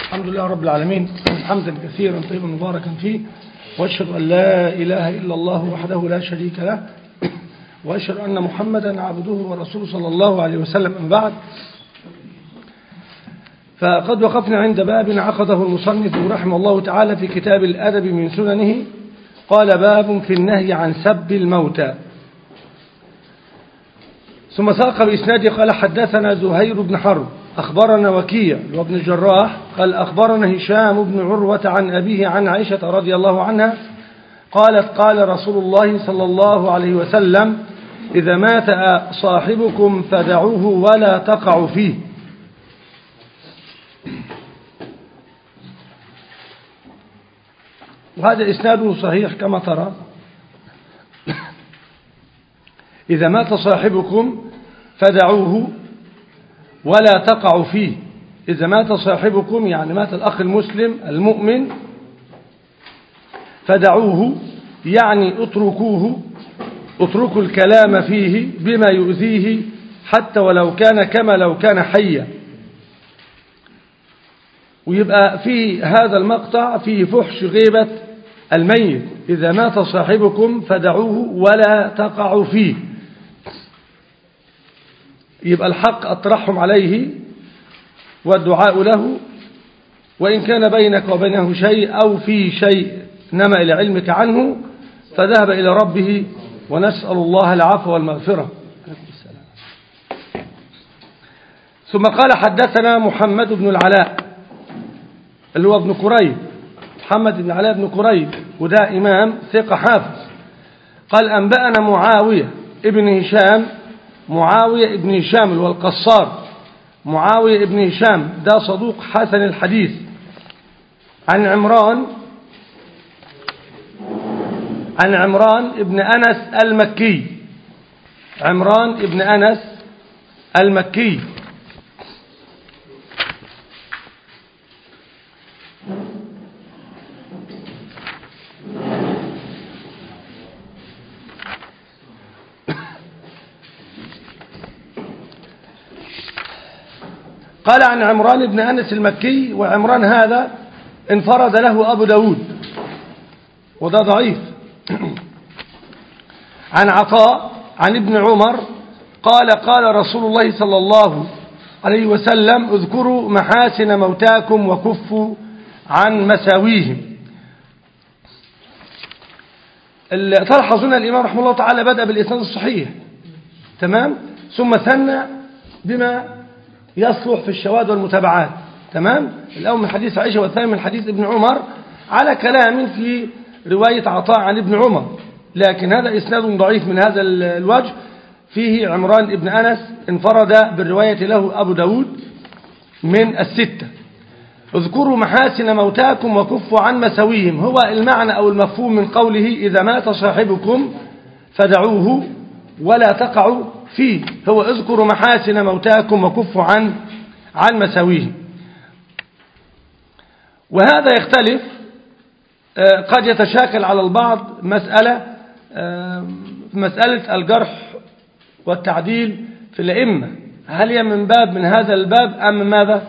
الحمد لله رب العالمين حمدا كثيرا طيبا مباركا فيه واشهد ان لا اله الا الله وحده لا شريك له واشهد ان محمدا عبده ورسوله صلى الله عليه وسلم اما بعد فقد وقفنا عند باب عقده المصنف رحمه الله تعالى في كتاب الادب من سننه قال باب في النهي عن سب الموتى ثم ساق بإسناده قال حدثنا زهير بن حرب أخبرنا وكيع وابن الجراح قال أخبرنا هشام بن عروة عن أبيه عن عائشة رضي الله عنها قالت قال رسول الله صلى الله عليه وسلم إذا مات صاحبكم فدعوه ولا تقعوا فيه وهذا إسناده صحيح كما ترى إذا مات صاحبكم فدعوه ولا تقعوا فيه إذا مات صاحبكم يعني مات الأخ المسلم المؤمن فدعوه يعني اتركوه اتركوا الكلام فيه بما يؤذيه حتى ولو كان كما لو كان حيا ويبقى في هذا المقطع فيه فحش غيبة الميت إذا مات صاحبكم فدعوه ولا تقعوا فيه يبقى الحق الترحم عليه والدعاء له وإن كان بينك وبينه شيء أو في شيء نما إلى علمك عنه فذهب إلى ربه ونسأل الله العفو والمغفرة ثم قال حدثنا محمد بن العلاء اللي هو ابن كريب محمد بن العلاء بن كريب وده إمام ثقة حافظ قال أنبأنا معاوية ابن هشام معاوية ابن هشام اللي هو القصار معاوية ابن هشام ده صدوق حسن الحديث عن عمران عن عمران ابن أنس المكي عمران ابن أنس المكي قال عن عمران بن أنس المكي وعمران هذا انفرد له أبو داود وده ضعيف عن عطاء عن ابن عمر قال قال رسول الله صلى الله عليه وسلم اذكروا محاسن موتاكم وكفوا عن مساويهم تلحظون الإمام رحمه الله تعالى بدأ بالإسناد الصحيح تمام ثم ثنى بما يصلح في الشواذ والمتابعات تمام الأول من حديث عائشة والثاني من حديث ابن عمر على كلام في رواية عطاء عن ابن عمر لكن هذا إسناد ضعيف من هذا الوجه فيه عمران ابن أنس انفرد بالرواية له أبو داود من الستة اذكروا محاسن موتاكم وكفوا عن مساويهم هو المعنى أو المفهوم من قوله إذا مات صاحبكم فدعوه ولا تقعوا فيه هو اذكروا محاسن موتاكم وكفوا عن عن مساويهم وهذا يختلف قد يتشاكل على البعض مسألة مسألة الجرح والتعديل في الأئمة هل هي من باب من هذا الباب أم من ماذا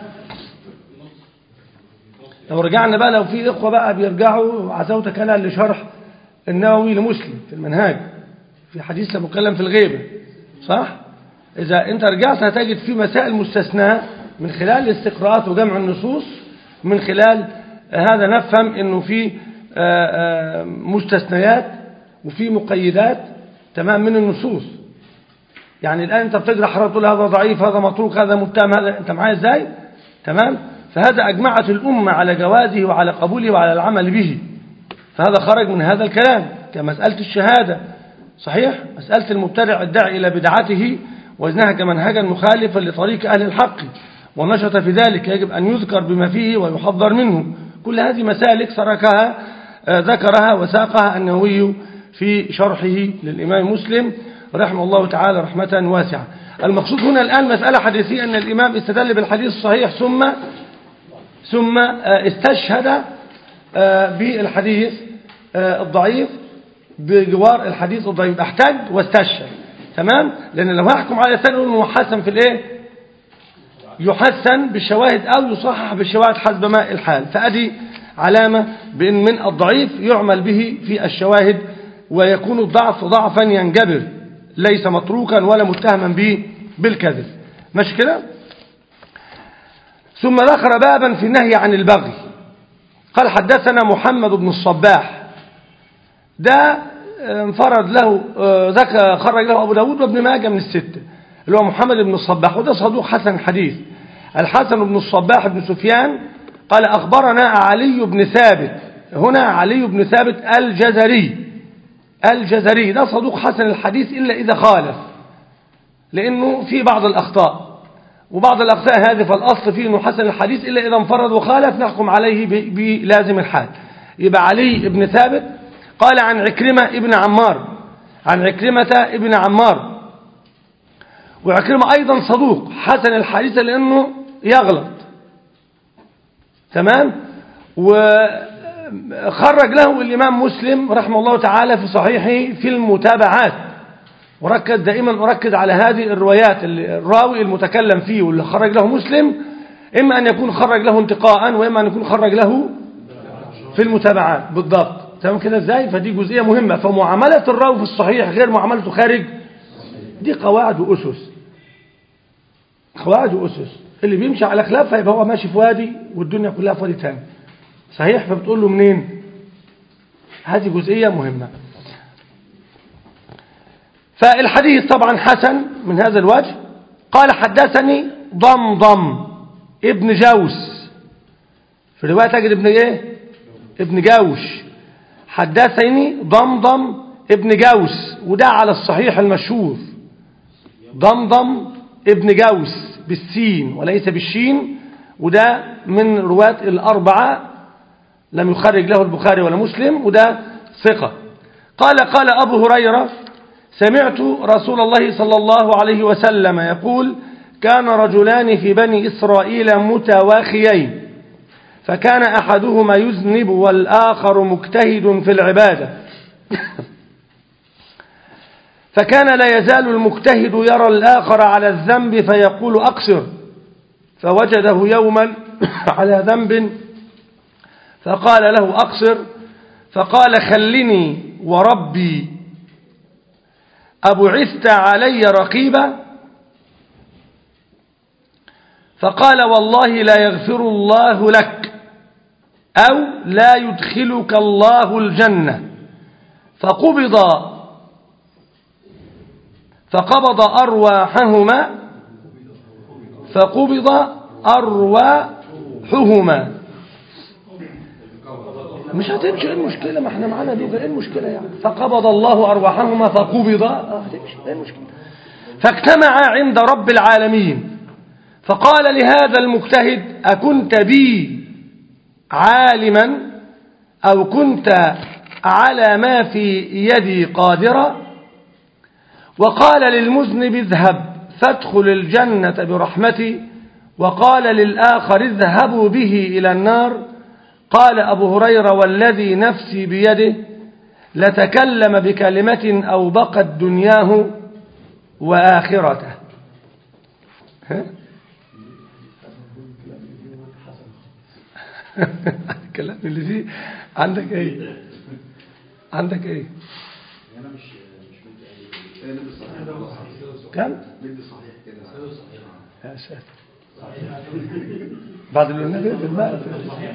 لو رجعنا بقى لو في إخوة بقى بيرجعوا عزوتك أنا لشرح النووي لمسلم في المنهاج في حديث مكلم في الغيبة صح إذا أنت رجعت هتجد في مسائل مستثناة من خلال الاستقراءات وجمع النصوص من خلال هذا نفهم أنه في مستثنيات وفي مقيدات تمام من النصوص يعني الآن أنت بتقرأ حرارة تقول هذا ضعيف هذا متروك هذا متهم هذا أنت معايا إزاي تمام فهذا أجمعت الأمة على جوازه وعلى قبوله وعلى العمل به فهذا خرج من هذا الكلام كمسألة الشهادة صحيح مسألة المبتدع الداعي إلى بدعته وإذنها منهجا مخالفا لطريق أهل الحق ونشط في ذلك يجب أن يذكر بما فيه ويحذر منه كل هذه مسالك سركها ذكرها وساقها النووي في شرحه للإمام مسلم رحمه الله تعالى رحمة واسعة المقصود هنا الآن مسألة حديثية أن الإمام استدل بالحديث الصحيح ثم ثم استشهد بالحديث الضعيف بجوار الحديث الضعيف احتج واستشهد تمام لأن لو هحكم على سنة نقول حسن في الايه يحسن بالشواهد أو يصحح بالشواهد حسب ما الحال فأدي علامة بأن من الضعيف يعمل به في الشواهد ويكون الضعف ضعفا ينجبر ليس متروكا ولا متهما به بالكذب مش كده ثم ذكر بابا في النهي عن البغي قال حدثنا محمد بن الصباح ده انفرد له ذكر خرج له أبو داود وابن ماجه من الستة اللي هو محمد بن الصباح وده صدوق حسن حديث الحسن بن الصباح بن سفيان قال أخبرنا علي بن ثابت هنا علي بن ثابت الجزري الجزري ده صدوق حسن الحديث إلا إذا خالف لأنه في بعض الأخطاء وبعض الأخطاء هذه فالأصل فيه أنه حسن الحديث إلا إذا انفرد وخالف نحكم عليه بلازم الحال يبقى علي بن ثابت قال عن عكرمة ابن عمار عن عكرمة ابن عمار وعكرمة أيضا صدوق حسن الحديث لأنه يغلط تمام وخرج له الإمام مسلم رحمه الله تعالى في صحيحه في المتابعات وركز دائما أركز على هذه الروايات اللي الراوي المتكلم فيه واللي خرج له مسلم إما أن يكون خرج له انتقاء وإما أن يكون خرج له في المتابعات بالضبط تمام كده ازاي فدي جزئية مهمة فمعاملة الراوي في الصحيح غير معاملته خارج دي قواعد وأسس قواعد وأسس اللي بيمشي على خلاف فيبقى هو ماشي في وادي والدنيا كلها في وادي تاني صحيح فبتقول له منين هذه جزئية مهمة فالحديث طبعا حسن من هذا الوجه قال حدثني ضمضم ابن جوس في رواية تجد ابن ايه ابن جوش حدثني ضمضم ابن جوس وده على الصحيح المشهور ضمضم ابن جوس بالسين وليس بالشين وده من رواة الأربعة لم يخرج له البخاري ولا مسلم وده ثقة قال قال أبو هريرة سمعت رسول الله صلى الله عليه وسلم يقول كان رجلان في بني إسرائيل متواخيين فكان أحدهما يذنب والآخر مجتهد في العبادة فكان لا يزال المجتهد يرى الآخر على الذنب فيقول أقصر فوجده يوما على ذنب فقال له أقصر فقال خلني وربي أبعثت علي رقيبا فقال والله لا يغفر الله لك أو لا يدخلك الله الجنة فقبض فقبض أرواحهما فقبض أرواحهما مش هتمشي ايه المشكلة ما احنا معانا دي ايه المشكلة يعني فقبض الله أرواحهما فقبض اه هتمشي ايه المشكلة فاجتمع عند رب العالمين فقال لهذا المجتهد أكنت بي عالما أو كنت على ما في يدي قادرا وقال للمذنب اذهب فادخل الجنة برحمتي وقال للآخر اذهبوا به إلى النار قال أبو هريرة والذي نفسي بيده لتكلم بكلمة أو بقت دنياه وآخرته ها؟ الكلام اللي فيه عندك ايه عندك ايه انا مش مش مدي مدي صحيح كم مدي صحيح كده يا ساتر بعد اللي قلنا ده في الماء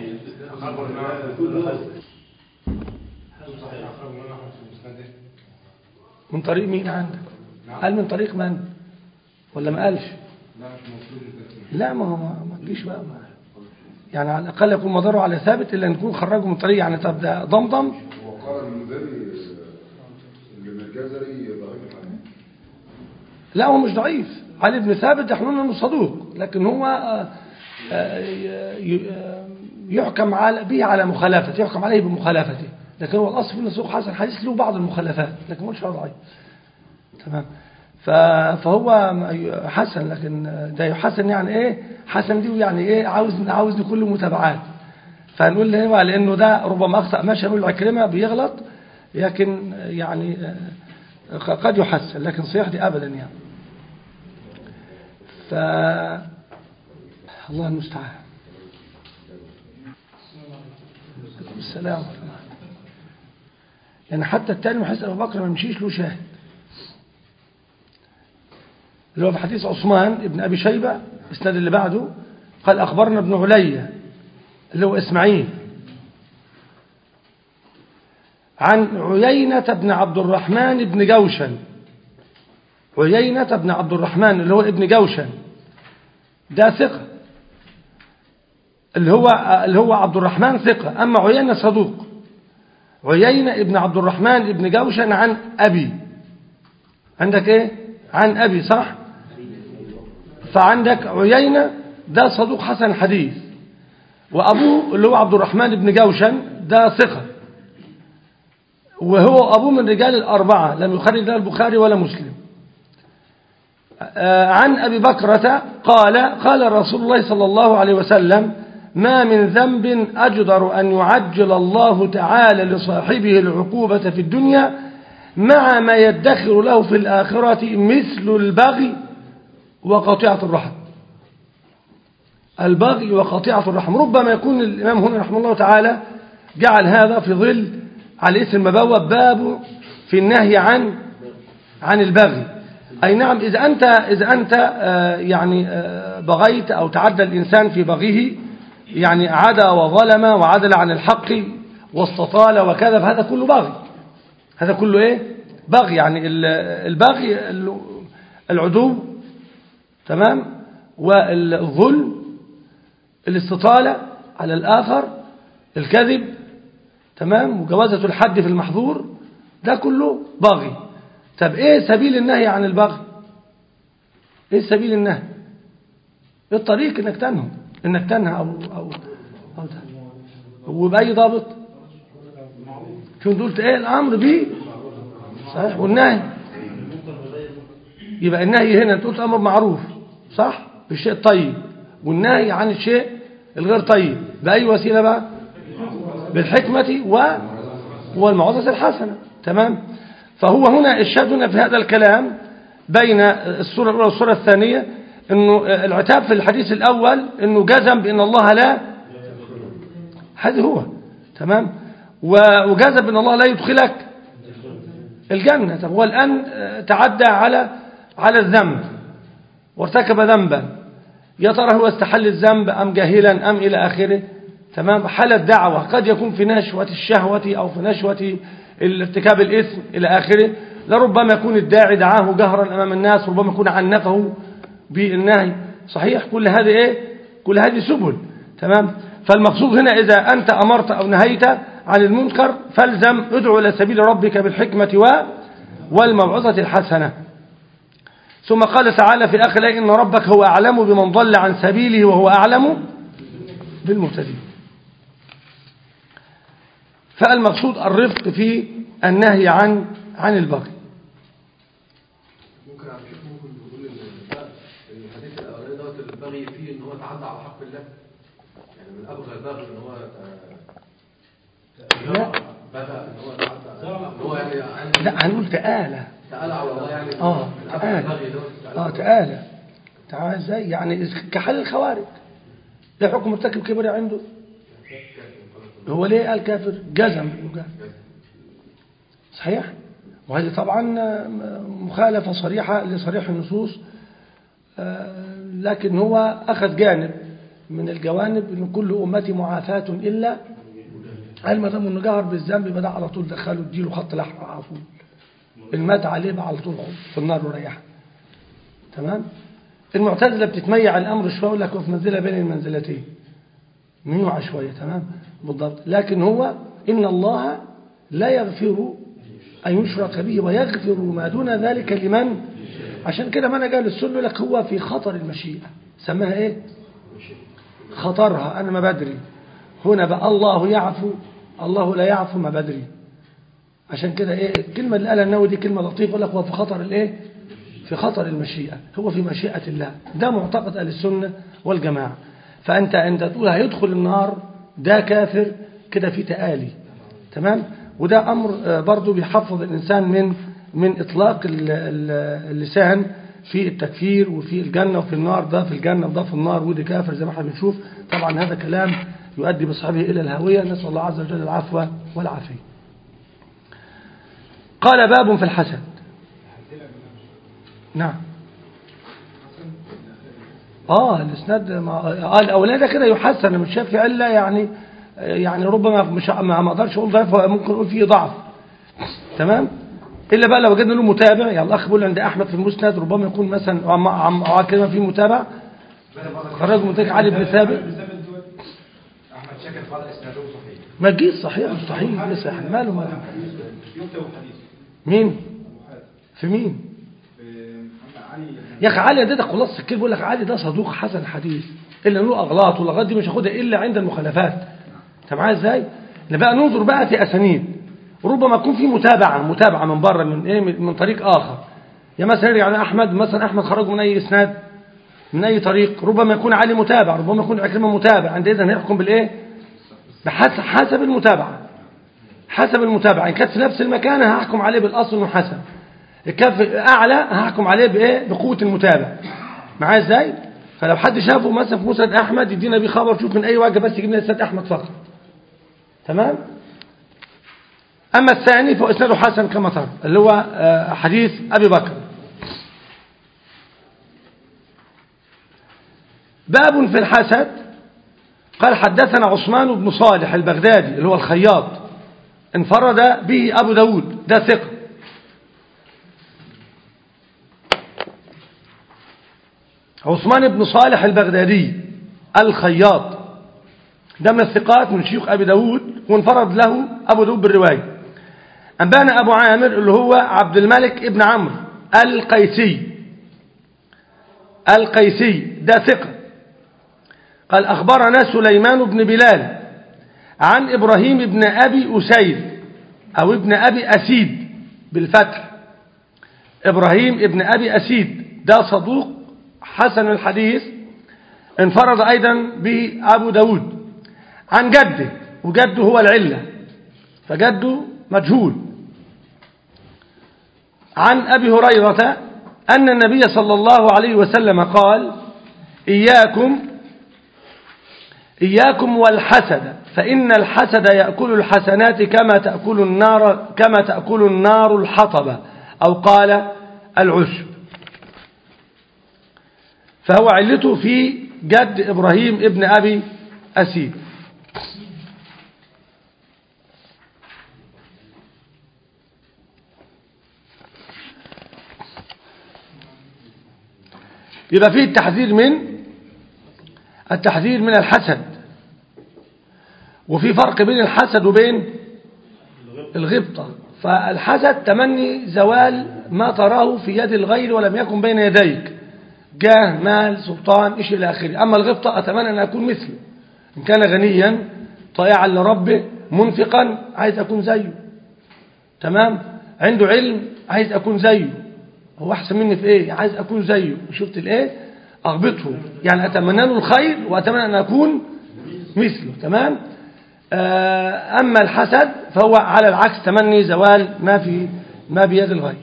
من طريق مين عندك قال من طريق من ولا ما قالش لا ما هو ما تجيش بقى ما. يعني على الاقل يكون مداره على ثابت الا نكون خرجه من طريق يعني طب ده ضمضم وقال المنذري اللي من الجزري ضعيف الحديث لا هو مش ضعيف علي بن ثابت احنا قلنا انه صدوق لكن هو آه، آه، ي- آه، يحكم على به على مخالفته يحكم عليه بمخالفته لكن هو الاصل في السوق حسن حديث له بعض المخالفات لكن ما قلتش هو ضعيف تمام ف- فهو حسن لكن ده يحسن يعني ايه حسن دي يعني ايه عاوز عاوز كل متابعات فنقول له هو لانه ده ربما اخطا ماشي نقول عكرمه بيغلط لكن يعني آه، قد يحسن لكن صيح دي ابدا يعني ف الله المستعان السلام ورحمة الله يعني حتى التاني محس أبو بكر ما يمشيش له شاهد اللي هو في حديث عثمان ابن أبي شيبة الاسناد اللي بعده قال أخبرنا ابن عليا اللي هو إسماعيل عن عيينة بن عبد الرحمن بن جوشن عيينة بن عبد الرحمن اللي هو ابن جوشن ده ثقة اللي هو اللي هو عبد الرحمن ثقة أما عيينة صدوق عيينة ابن عبد الرحمن ابن جوشن عن أبي عندك ايه عن أبي صح فعندك عيينة ده صدوق حسن حديث وأبوه اللي هو عبد الرحمن بن جوشن ده ثقة وهو أبوه من رجال الأربعة لم يخرج لا البخاري ولا مسلم عن أبي بكرة قال قال رسول الله صلى الله عليه وسلم ما من ذنب أجدر أن يعجل الله تعالى لصاحبه العقوبة في الدنيا مع ما يدخر له في الآخرة مثل البغي وقطيعة الرحم البغي وقطيعة الرحم ربما يكون الإمام هنا رحمه الله تعالى جعل هذا في ظل على اسم المبوب باب في النهي عن عن البغي أي نعم إذا أنت, إذا أنت يعني بغيت أو تعدى الإنسان في بغيه يعني عدا وظلم وعدل عن الحق واستطال وكذا فهذا كله بغي هذا كله إيه بغي يعني البغي العدو تمام والظلم الاستطالة على الآخر الكذب تمام مجاوزة الحد في المحظور ده كله بغي طب ايه سبيل النهي عن البغي ايه سبيل النهي ايه الطريق انك تنهى انك تنهى او او او تنهى وبأي ضابط شو قلت ايه الامر به صحيح والنهي يبقى النهي هنا انت قلت امر معروف صح بالشيء الطيب والنهي عن الشيء الغير طيب بأي وسيلة بقى بالحكمة و والموعظة الحسنة تمام فهو هنا الشاهد هنا في هذا الكلام بين السورة الأولى والسورة الثانية أنه العتاب في الحديث الأول أنه جزم بأن الله لا هذا هو تمام وجزم بأن الله لا يدخلك الجنة طب هو الآن تعدى على على الذنب وارتكب ذنبا يا ترى هو استحل الذنب أم جاهلا أم إلى آخره تمام حالة دعوة قد يكون في نشوة الشهوة أو في نشوة ارتكاب الإثم إلى آخره لربما يكون الداعي دعاه جهرا أمام الناس ربما يكون عنفه بالنهي صحيح كل هذه إيه كل هذه سبل تمام فالمقصود هنا إذا أنت أمرت أو نهيت عن المنكر فالزم ادعو إلى سبيل ربك بالحكمة و والموعظة الحسنة ثم قال تعالى في آخر الآية إن ربك هو أعلم بمن ضل عن سبيله وهو أعلم بالمهتدين فالمقصود الرفق في النهي عن عن البغي ممكن على شيخ ممكن نقول ان ان الحديث الاولاني دوت البغي فيه ان هو تعدى على حق الله يعني من ابغى البغي ان هو لا. بغى ان هو تعدى ان هو يعني لا هنقول تآلة تعالى على الله يعني آه من ابغى البغي تآلة دوت آه تآلة تعالى ازاي يعني كحل الخوارج ده حكم مرتكب كبير عنده هو ليه قال كافر جزم بأنه كافر صحيح وهذه طبعا مخالفة صريحة لصريح النصوص آه، لكن هو أخذ جانب من الجوانب أن كل أمتي معافاة إلا قال ما دام انه جهر بالذنب يبقى ده على طول دخله اديله خط لحم على طول إن مات عليه بقى على طول في النار وريحه تمام المعتزلة بتتميع الأمر شوية يقول لك هو في منزلة بين المنزلتين ميوعة شوية تمام بالضبط لكن هو إن الله لا يغفر أن يشرك به ويغفر ما دون ذلك لمن عشان كده ما أنا قال السنة لك هو في خطر المشيئة سماها إيه خطرها أنا ما بدري هنا بقى الله يعفو الله لا يعفو ما بدري عشان كده إيه الكلمة اللي قالها النووي دي كلمة لطيفة يقول لك هو في خطر الإيه في خطر المشيئة هو في مشيئة الله ده معتقد أهل السنة والجماعة فأنت أنت تقول هيدخل النار ده كافر كده في تآلي تمام وده أمر برضو بيحفظ الإنسان من من إطلاق ال- ال- اللسان في التكفير وفي الجنة وفي النار ده في الجنة وده في النار ودي كافر زي ما احنا بنشوف طبعا هذا كلام يؤدي بصاحبه إلى الهاوية نسأل الله عز وجل العفو والعافية قال باب في الحسد نعم اه الاسناد ما اه الاولاني ده كده يحسن أنا مش شايف في الا يعني يعني ربما مش ما ما اقدرش اقول ضعف ممكن اقول فيه ضعف تمام الا بقى لو وجدنا له متابع يعني الاخ بيقول عند احمد في المسند ربما يكون مثلا عم عم أو كلمه في متابع خرج متابع علي بن ثابت احمد شاكر قال اسناده صحيح ما تجيش صحيح مش صحيح لسه احنا ماله ماله يكتب حديث مين في مين محمد علي يا اخي علي اديتك خلاص الكلمه بيقول لك علي ده صدوق حسن حديث الا له اغلاط والاغلاط دي مش هاخدها الا عند المخالفات انت معايا ازاي اللي بقى ننظر بقى في اسانيد ربما يكون في متابعه متابعه من بره من ايه من من طريق اخر يا مثلا يرجع على احمد مثلا احمد خرج من اي اسناد من اي طريق ربما يكون علي متابع ربما يكون عكرمه متابع عندئذ هنحكم بالايه بحسب حسب المتابعه حسب المتابعه ان كانت في نفس المكان هحكم عليه بالاصل انه حسن الكف اعلى هحكم عليه بايه بقوه المتابع معايا ازاي فلو حد شافه مثلا في مسند احمد يدينا بيه خبر شوف من اي وجه بس يجيب لنا اسناد احمد فقط تمام اما الثاني فهو اسناده حسن كما ترى اللي هو آه، حديث ابي بكر باب في الحسد قال حدثنا عثمان بن صالح البغدادي اللي هو الخياط انفرد به ابو داود ده ثقه عثمان بن صالح البغدادي الخياط ده من الثقات من شيوخ أبي داود وانفرد له أبو داود بالرواية أنبانا أبو عامر اللي هو عبد الملك ابن عمرو القيسي القيسي ده ثقة قال أخبرنا سليمان بن بلال عن إبراهيم بن أبي أسيد أو ابن أبي أسيد بالفتح إبراهيم ابن أبي أسيد ده صدوق حسن الحديث انفرد أيضا به أبو داود عن جده وجده هو العلة فجده مجهول عن أبي هريرة أن النبي صلى الله عليه وسلم قال إياكم إياكم والحسد فإن الحسد يأكل الحسنات كما تأكل النار كما تأكل النار الحطب أو قال العشب فهو علته في جد إبراهيم ابن أبي أسيد يبقى فيه التحذير من التحذير من الحسد وفي فرق بين الحسد وبين الغبطة فالحسد تمني زوال ما تراه في يد الغير ولم يكن بين يديك جاه مال سلطان إيش إلى آخره أما الغبطة أتمنى أن أكون مثله إن كان غنيا طائعا لربه منفقا عايز أكون زيه تمام عنده علم عايز أكون زيه هو أحسن مني في إيه عايز أكون زيه شفت الإيه أغبطه يعني أتمنى له الخير وأتمنى أن أكون مثله تمام آه، أما الحسد فهو على العكس تمني زوال ما في ما بيد الغير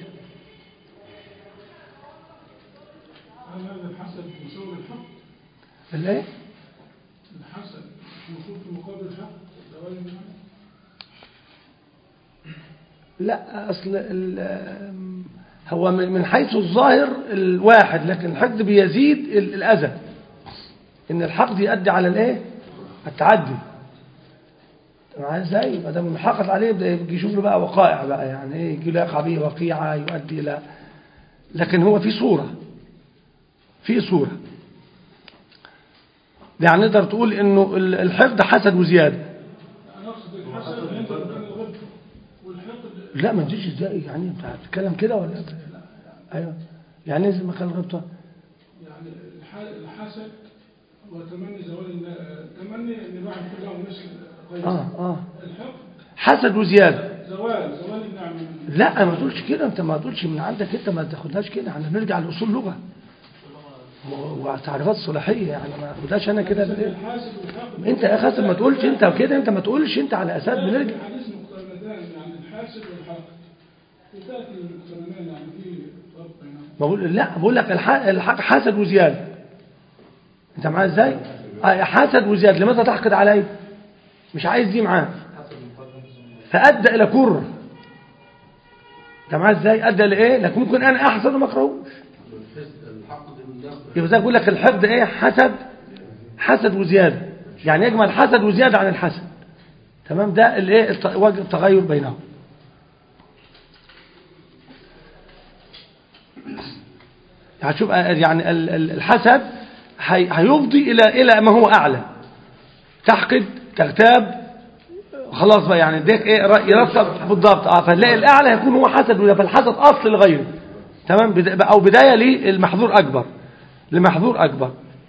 هل هذا الحسد مساوي الحق؟ الايه الحسد المفروض في مقابل الحق زوال النعمة لا أصل ال- هو من من حيث الظاهر الواحد لكن الحقد بيزيد ال- الأذى إن الحقد يؤدي على الإيه التعدي معايا ازاي ما دام محقق عليه يبدا يجي يشوف له بقى وقائع بقى يعني ايه يجي له يقع به وقيعه يؤدي الى لكن هو في صوره في صوره يعني نقدر تقول انه ال- الحقد حسد وزياده أنا أقصد الحسد ينزل مكان الغبطة والحقد لا ما تجيش ازاي يعني انت بتتكلم كده ولا ايوه يعني نزل مكان الغبطه يعني الح- الحسد وتمني زوال الن- تمني ان الواحد يكون له مثل غيره اه اه الحقد حسد وزياده زوال زوال النعمة لا ما تقولش كده انت ما تقولش من عندك انت ما تاخدهاش كده احنا بنرجع لاصول لغه و- وتعريفات صلاحيه يعني ما اخدهاش انا كده بالإيه؟ الحاسد والحقد انت يا خاسر ما تقولش انت كده انت ما تقولش انت على اساس بنرجع الحديث مقترنتان يعني الحاسد والحقد وتأتي المقترنان يعني في فرق بينهم بقول لا بقول لك الح- الحق حسد وزياده انت معايا ازاي آه، حسد وزياده لماذا تحقد علي مش عايز دي معاه فادى الى كره انت معايا ازاي ادى لايه لكن ممكن انا احسد وما اكرهوش الحقد النقد يبقى زي بقول لك الحقد ايه حسد حسد وزياده يعني يجمع الحسد وزياده عن الحسد تمام ده الايه الت- وجه التغير بينهم هتشوف يعني ال- ال- الحسد هي- هيفضي الى الى ما هو اعلى تحقد تغتاب خلاص بقى يعني اديك ايه ر- يرتب بالضبط اه فتلاقي الاعلى هيكون هو حسد وده فالحسد اصل لغيره تمام بدا- او بدايه للمحظور اكبر لمحظور اكبر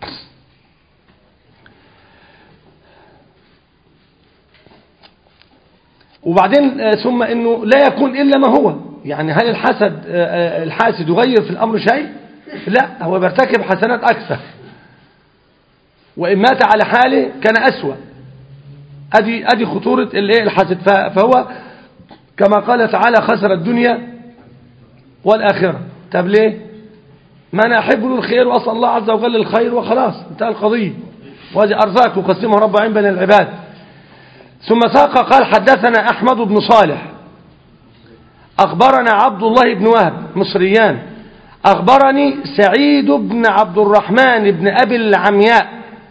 وبعدين آه، ثم انه لا يكون الا ما هو يعني هل الحسد آه، آه، الحاسد يغير في الامر شيء لا هو بيرتكب حسنات اكثر وان مات على حاله كان اسوأ ادي ادي خطوره الايه الحسد ف- فهو كما قال تعالى خسر الدنيا والاخره طب ليه ما انا احب له الخير واسال الله عز وجل الخير وخلاص انتهى القضيه وهذه ارزاق يقسمها رب العالمين بين العباد ثم ساق قال حدثنا احمد بن صالح اخبرنا عبد الله بن وهب مصريان اخبرني سعيد بن عبد الرحمن بن ابي العمياء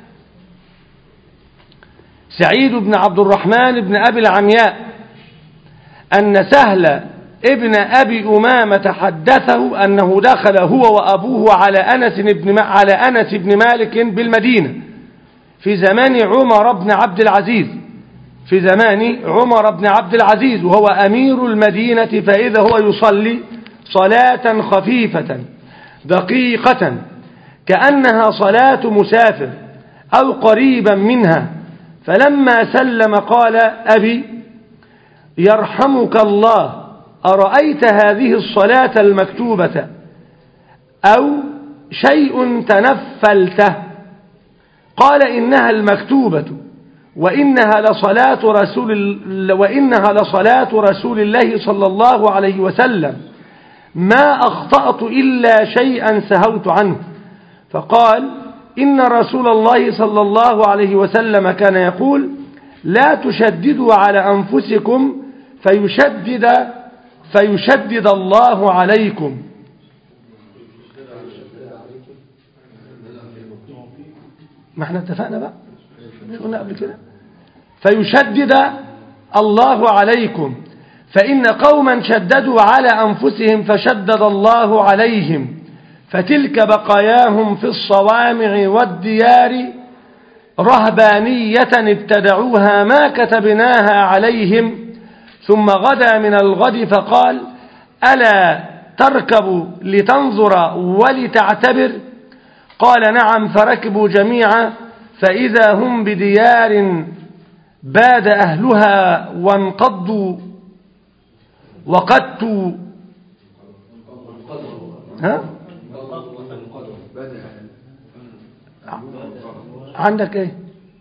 سعيد بن عبد الرحمن بن أبي العمياء أن سهل ابن أبي أمامة حدثه أنه دخل هو وأبوه على أنس بن على أنس بن مالك بالمدينة في زمان عمر بن عبد العزيز في زمان عمر بن عبد العزيز وهو أمير المدينة فإذا هو يصلي صلاة خفيفة دقيقة كأنها صلاة مسافر أو قريبا منها فلما سلم قال أبي يرحمك الله أرأيت هذه الصلاة المكتوبة أو شيء تنفلته قال إنها المكتوبة وإنها لصلاة رسول ال- وإنها لصلاة رسول الله صلى الله عليه وسلم ما أخطأت إلا شيئا سهوت عنه فقال إن رسول الله صلى الله عليه وسلم كان يقول لا تشددوا على أنفسكم فيشدد فيشدد الله عليكم ما احنا اتفقنا بقى مش قلنا قبل كده فيشدد الله عليكم فإن قوما شددوا على أنفسهم فشدد الله عليهم فتلك بقاياهم في الصوامع والديار رهبانية ابتدعوها ما كتبناها عليهم ثم غدا من الغد فقال ألا تركبوا لتنظر ولتعتبر قال نعم فركبوا جميعا فإذا هم بديار باد أهلها وانقضوا وقدتوا ها عندك ايه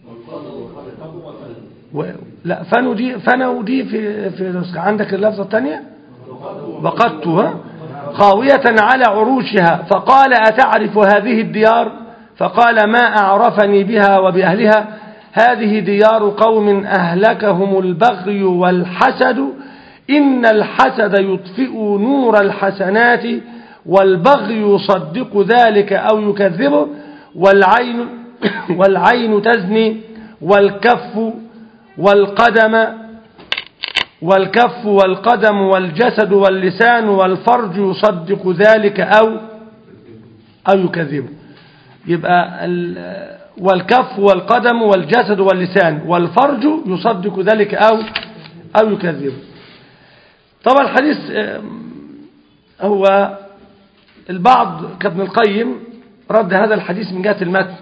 و... لا فنو دي فنو دي في في نسخة عندك اللفظة الثانية وقدتها خاوية على عروشها فقال أتعرف هذه الديار فقال ما أعرفني بها وبأهلها هذه ديار قوم أهلكهم البغي والحسد إن الحسد يطفئ نور الحسنات والبغي يصدق ذلك أو يكذبه والعين والعين تزني والكف والقدم والكف والقدم والجسد واللسان والفرج يصدق ذلك أو أو يكذبه يبقى ال- والكف والقدم والجسد واللسان والفرج يصدق ذلك أو أو يكذبه طبعا الحديث آم، هو البعض كابن القيم رد هذا الحديث من جهة المتن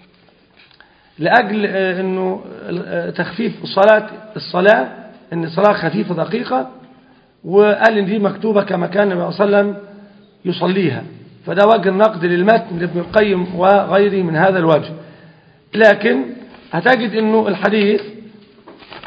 لأجل آه، أنه آه، تخفيف الصلاة الصلاة أن الصلاة خفيفة دقيقة وقال إن دي مكتوبة كما كان النبي صلى الله عليه وسلم يصليها فده وجه النقد للمتن لابن القيم وغيره من هذا الوجه لكن هتجد أنه الحديث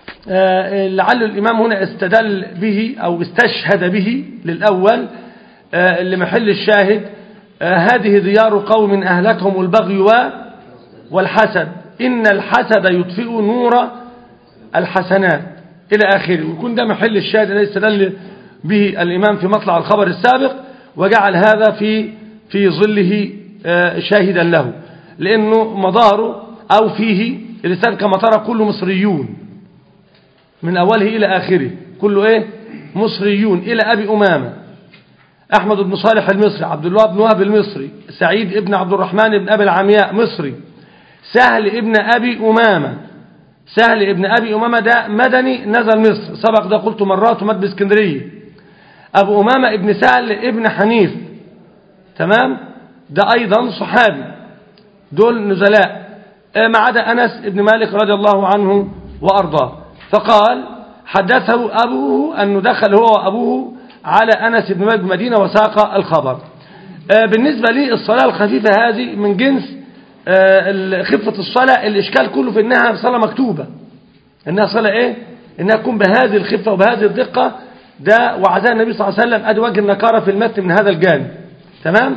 آه، لعل الإمام هنا استدل به أو استشهد به للأول آه، اللي محل الشاهد آه، هذه ديار قوم أهلكهم البغي و- والحسد إن الحسد يطفئ نور الحسنات إلى آخره ويكون ده محل الشاهد الذي استدل به الإمام في مطلع الخبر السابق وجعل هذا في في ظله آه، شاهدا له لأنه مداره أو فيه اللسان كما ترى كله مصريون من أوله إلى آخره كله إيه مصريون إلى أبي أمامة أحمد بن صالح المصري عبد الله بن وهب المصري سعيد ابن عبد الرحمن بن أبي العمياء مصري سهل ابن أبي أمامة سهل ابن أبي أمامة ده مدني نزل مصر سبق ده قلت مرات ومات باسكندرية أبو أمامة ابن سهل ابن حنيف تمام ده أيضا صحابي دول نزلاء آه، ما عدا أنس ابن مالك رضي الله عنه وأرضاه فقال حدثه أبوه أنه دخل هو وأبوه على أنس بن مالك بمدينة وساق الخبر آه، بالنسبة لي الصلاة الخفيفة هذه من جنس آه، ال- خفة الصلاة الإشكال كله في إنها صلاة مكتوبة إنها صلاة إيه إنها تكون بهذه الخفة وبهذه الدقة ده وعزاء النبي صلى الله عليه وسلم أدي وجه النكارة في المتن من هذا الجانب تمام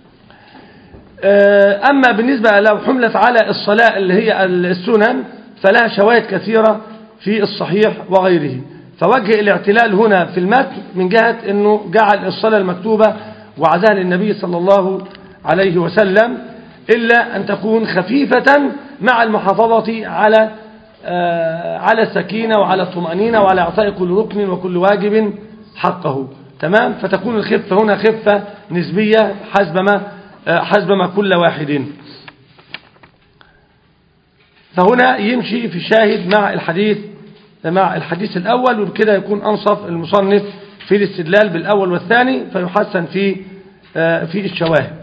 آه، أما بالنسبة لو حملت على الصلاة اللي هي السنن فلها شواهد كثيرة في الصحيح وغيره فوجه الاعتلال هنا في المتن من جهة أنه جعل الصلاة المكتوبة وعزاها للنبي صلى الله عليه وسلم إلا أن تكون خفيفة مع المحافظة على آه، على السكينة وعلى الطمأنينة وعلى إعطاء كل ركن وكل واجب حقه تمام فتكون الخفة هنا خفة نسبية حسب ما آه، حسب ما كل واحد فهنا يمشي في شاهد مع الحديث مع الحديث الأول وبكده يكون أنصف المصنف في الاستدلال بالأول والثاني فيحسن في آه، في الشواهد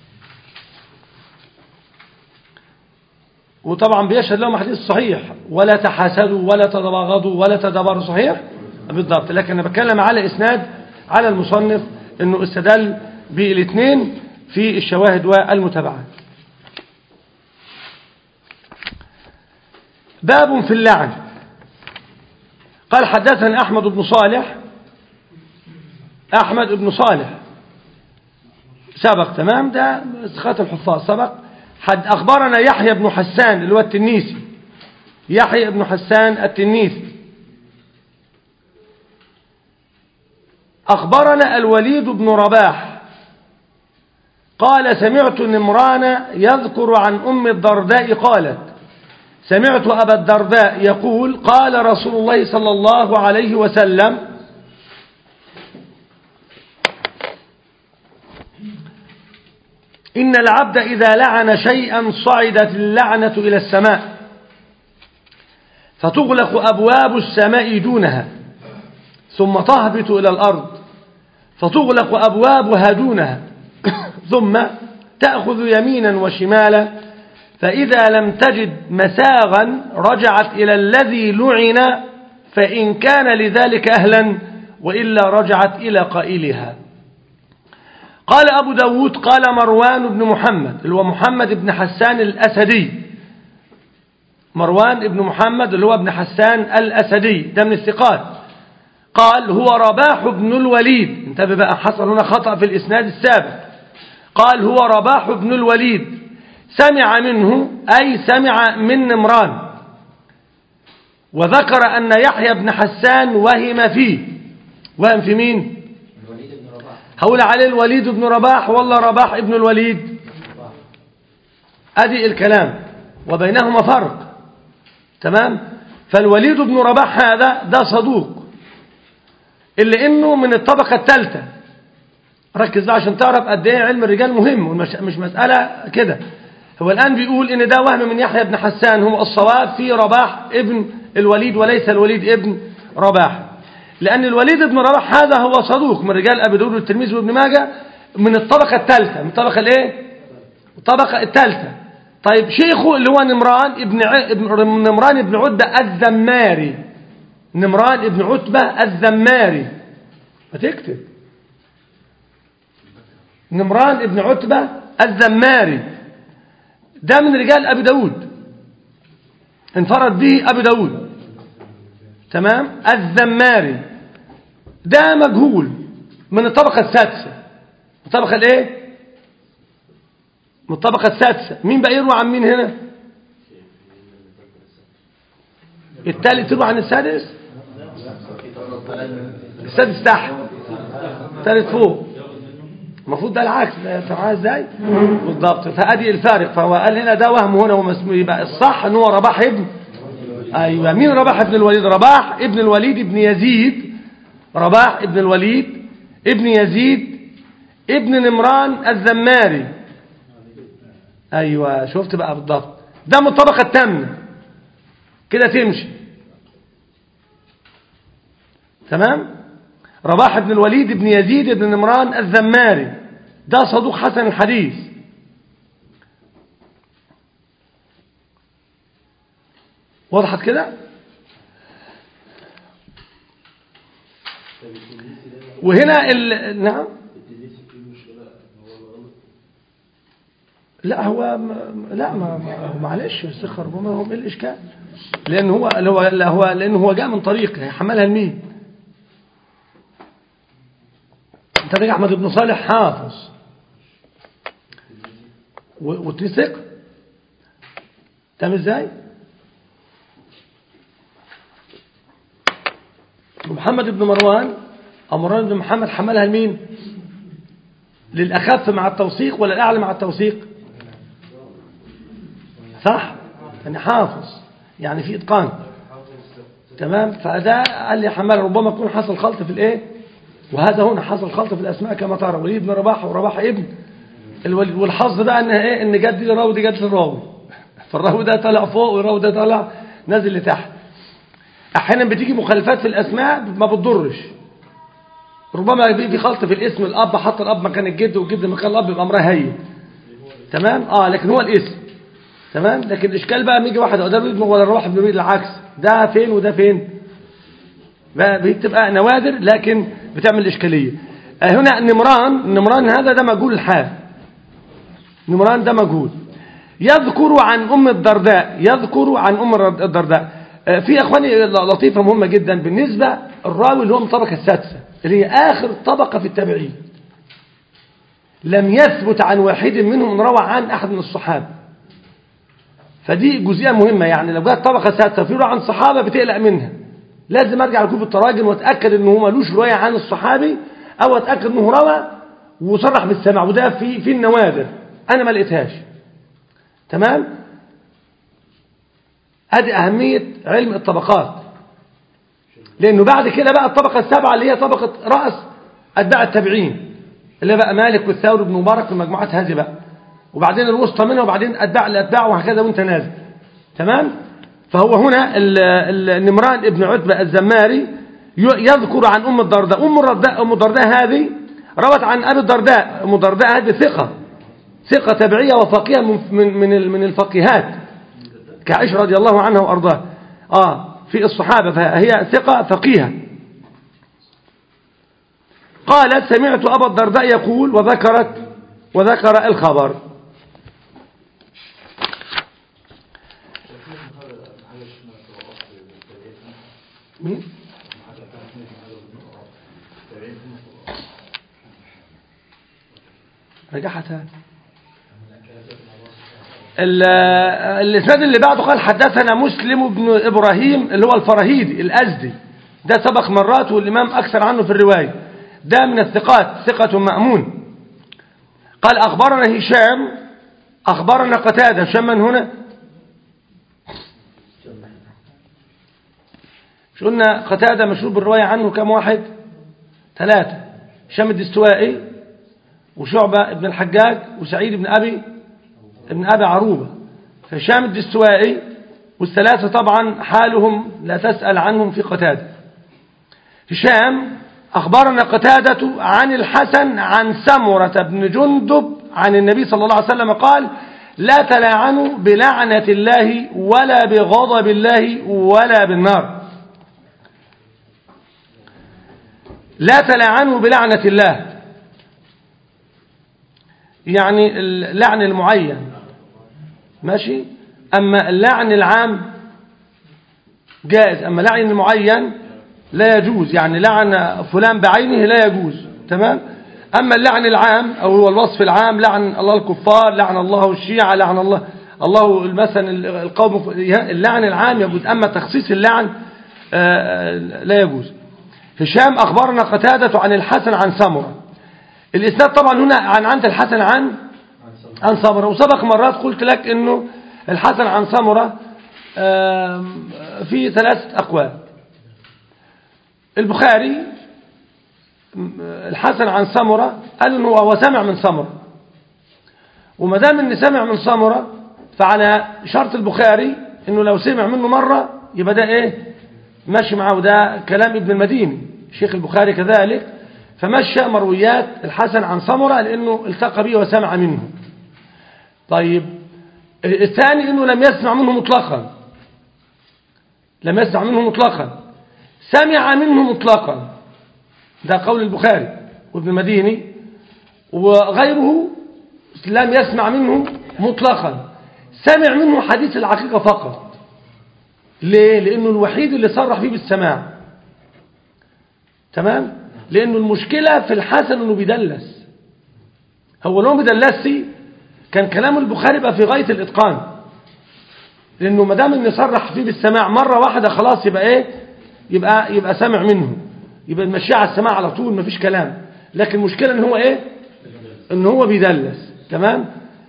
وطبعا بيشهد لهم حديث صحيح ولا تحاسدوا ولا تتباغضوا ولا تدبروا صحيح بالضبط لكن انا بتكلم على اسناد على المصنف انه استدل بالاثنين في الشواهد والمتابعات باب في اللعن قال حدثنا احمد بن صالح احمد بن صالح سبق تمام ده خات الحفاظ سبق حد أخبرنا يحيى بن حسان اللي هو التنيسي يحيى بن حسان التنيسي أخبرنا الوليد بن رباح قال سمعت نمران يذكر عن أم الدرداء قالت سمعت أبا الدرداء يقول قال رسول الله صلى الله عليه وسلم إن العبد إذا لعن شيئا صعدت اللعنة إلى السماء فتغلق أبواب السماء دونها ثم تهبط إلى الأرض فتغلق أبوابها دونها ثم تأخذ يمينا وشمالا فإذا لم تجد مساغا رجعت إلى الذي لعن فإن كان لذلك أهلا وإلا رجعت إلى قائلها قال أبو داود قال مروان بن محمد اللي هو محمد بن حسان الأسدي مروان بن محمد اللي هو ابن حسان الأسدي ده من الثقات قال هو رباح بن الوليد انتبه بقى حصل هنا خطأ في الإسناد السابق قال هو رباح بن الوليد سمع منه أي سمع من نمران وذكر أن يحيى بن حسان وهم فيه وهم في مين الوليد بن رباح هقول عليه الوليد بن رباح والله رباح ابن الوليد ادي الكلام وبينهما فرق تمام فالوليد بن رباح هذا ده صدوق اللي انه من الطبقة الثالثة ركز ده عشان تعرف قد ايه علم الرجال مهم ومش مش مسألة كده هو الآن بيقول ان ده وهم من يحيى بن حسان هو الصواب في رباح ابن الوليد وليس الوليد ابن رباح لأن الوليد بن رباح هذا هو صدوق من رجال أبي داود والترمذي وابن ماجه من الطبقة الثالثة من الطبقة الايه الطبقة الثالثة طيب شيخه اللي هو نمران ابن ع... ابن نمران ابن عتبة الذماري نمران ابن عتبة الذماري ما تكتب نمران ابن عتبة الذماري ده من رجال أبي داود انفرد به أبي داود تمام الذماري ده مجهول من الطبقة السادسة الطبقة الايه من الطبقة السادسة مين بقى يروى عن مين هنا الثالث يروى عن السادس السادس تحت الثالث فوق المفروض ده العكس ده أنت معايا ازاي بالضبط فادي الفارق فهو قال هنا ده وهم هنا ومسموع يبقى الصح ان هو رباح ابن ايوه مين رباح ابن الوليد رباح ابن الوليد ابن يزيد رباح ابن الوليد ابن يزيد ابن نمران الزماري ايوه شفت بقى بالضبط ده من الطبقه الثامنه كده تمشي تمام رباح بن الوليد بن يزيد بن نمران الزماري ده صدوق حسن الحديث وضحت كده وهنا ال... نعم لا هو م- لا ما ما- معلش السخر ربما هو ايه الاشكال لان هو اللي هو لا هو لان هو جاء من طريق هيحملها لمين انت راجع احمد بن صالح حافظ و- وتثق تمام ازاي ومحمد بن مروان او مروان بن محمد حملها لمين للاخف مع التوثيق ولا الاعلى مع التوثيق صح يعني حافظ يعني في اتقان تمام فده قال لي حمال ربما يكون حصل خلط في الايه وهذا هنا حصل خلط في الاسماء كما ترى وليد بن رباح ورباح ابن الوليد والحظ بقى انها ايه ان جد للراوي دي جد للراوي فالراوي ده طالع فوق والراوي ده طالع نازل لتحت احيانا بتيجي مخالفات في الاسماء ما بتضرش ربما بيجي خلط في الاسم الاب حط الاب مكان الجد والجد مكان الاب يبقى امرها هي تمام اه لكن هو الاسم تمام لكن الاشكال بقى يجي واحد ده ابن ولا الرواح ابن مين العكس ده فين وده فين بقى بتبقى نوادر لكن بتعمل اشكاليه آه هنا نمران نمران هذا ده مجهول الحال نمران ده مجهول يذكر عن ام الدرداء يذكر عن ام الدرداء آه في اخواني لطيفه مهمه جدا بالنسبه الراوي اللي هو من الطبقه السادسه اللي هي اخر طبقه في التابعين لم يثبت عن واحد منهم روى عن احد من الصحابه فدي جزئيه مهمه يعني لو جت طبقه سادسه في عن صحابه بتقلق منها لازم ارجع لكتب التراجم واتاكد انه هو ملوش روايه عن الصحابي او اتاكد انه روى وصرح بالسمع وده في في النوادر انا ما لقيتهاش تمام ادي اهميه علم الطبقات لانه بعد كده بقى الطبقه السابعه اللي هي طبقه راس اتباع التابعين اللي بقى مالك والثور بن مبارك والمجموعات هذه بقى وبعدين الوسطى منها وبعدين اتباع الاتباع وهكذا وانت نازل تمام فهو هنا النمران ابن عتبة الزماري يذكر عن أم الدرداء أم الدرداء أم الدرداء هذه روت عن أبي الدرداء أم الدرداء هذه ثقة ثقة تبعية وفقيهة من من من الفقيهات كعائشة رضي الله عنها وأرضاها آه في الصحابة فهي ثقة فقيهة قالت سمعت أبا الدرداء يقول وذكرت وذكر الخبر مين؟ رجعها تاني الاسناد اللي بعده قال حدثنا مسلم بن ابراهيم اللي هو الفراهيدي الازدي ده سبق مرات والامام اكثر عنه في الروايه ده من الثقات ثقه مامون قال اخبرنا هشام اخبرنا قتاده هشام من هنا مش قلنا قتادة مشهور بالرواية عنه كم واحد ثلاثة هشام الدستوائي وشعبة ابن الحجاج وسعيد بن أبي ابن أبي عروبة فهشام الدستوائي والثلاثة طبعا حالهم لا تسأل عنهم في قتادة هشام أخبرنا قتادة عن الحسن عن سمرة بن جندب عن النبي صلى الله عليه وسلم قال لا تلاعنوا بلعنة الله ولا بغضب الله ولا بالنار لا تلعنوا بلعنة الله يعني اللعن المعين ماشي أما اللعن العام جائز أما لعن المعين لا يجوز يعني لعن فلان بعينه لا يجوز تمام أما اللعن العام أو هو الوصف العام لعن الله الكفار لعن الله الشيعة لعن الله الله مثلا القوم اللعن العام يجوز أما تخصيص اللعن آه، لا يجوز هشام أخبرنا قتادة عن الحسن عن سمرة الإسناد طبعا هنا عن عند الحسن عن عن سمرة وسبق مرات قلت لك أنه الحسن عن سمرة آم، في ثلاثة أقوال البخاري م- الحسن عن سمرة قال انه هو سمع من سمرة وما دام ان سمع من سمرة فعلى شرط البخاري انه لو سمع منه مرة يبقى ده ايه ماشي معاه وده كلام ابن المديني شيخ البخاري كذلك فمشى مرويات الحسن عن سمرة لانه التقى به وسمع منه طيب الثاني انه لم يسمع منه مطلقا لم يسمع منه مطلقا سمع منه مطلقا ده قول البخاري وابن المديني وغيره لم يسمع منه مطلقا سمع منه حديث العقيقة فقط ليه؟ لأنه الوحيد اللي صرح فيه بالسماع تمام؟ لأنه المشكلة في الحسن أنه بيدلس هو لو مدلسي كان كلام البخاري بقى في غاية الإتقان لأنه ما دام إن صرح فيه بالسماع مرة واحدة خلاص يبقى إيه؟ يبقى يبقى سامع منه يبقى المشي على السماع على طول مفيش كلام لكن المشكلة ان هو ايه ان هو بيدلس تمام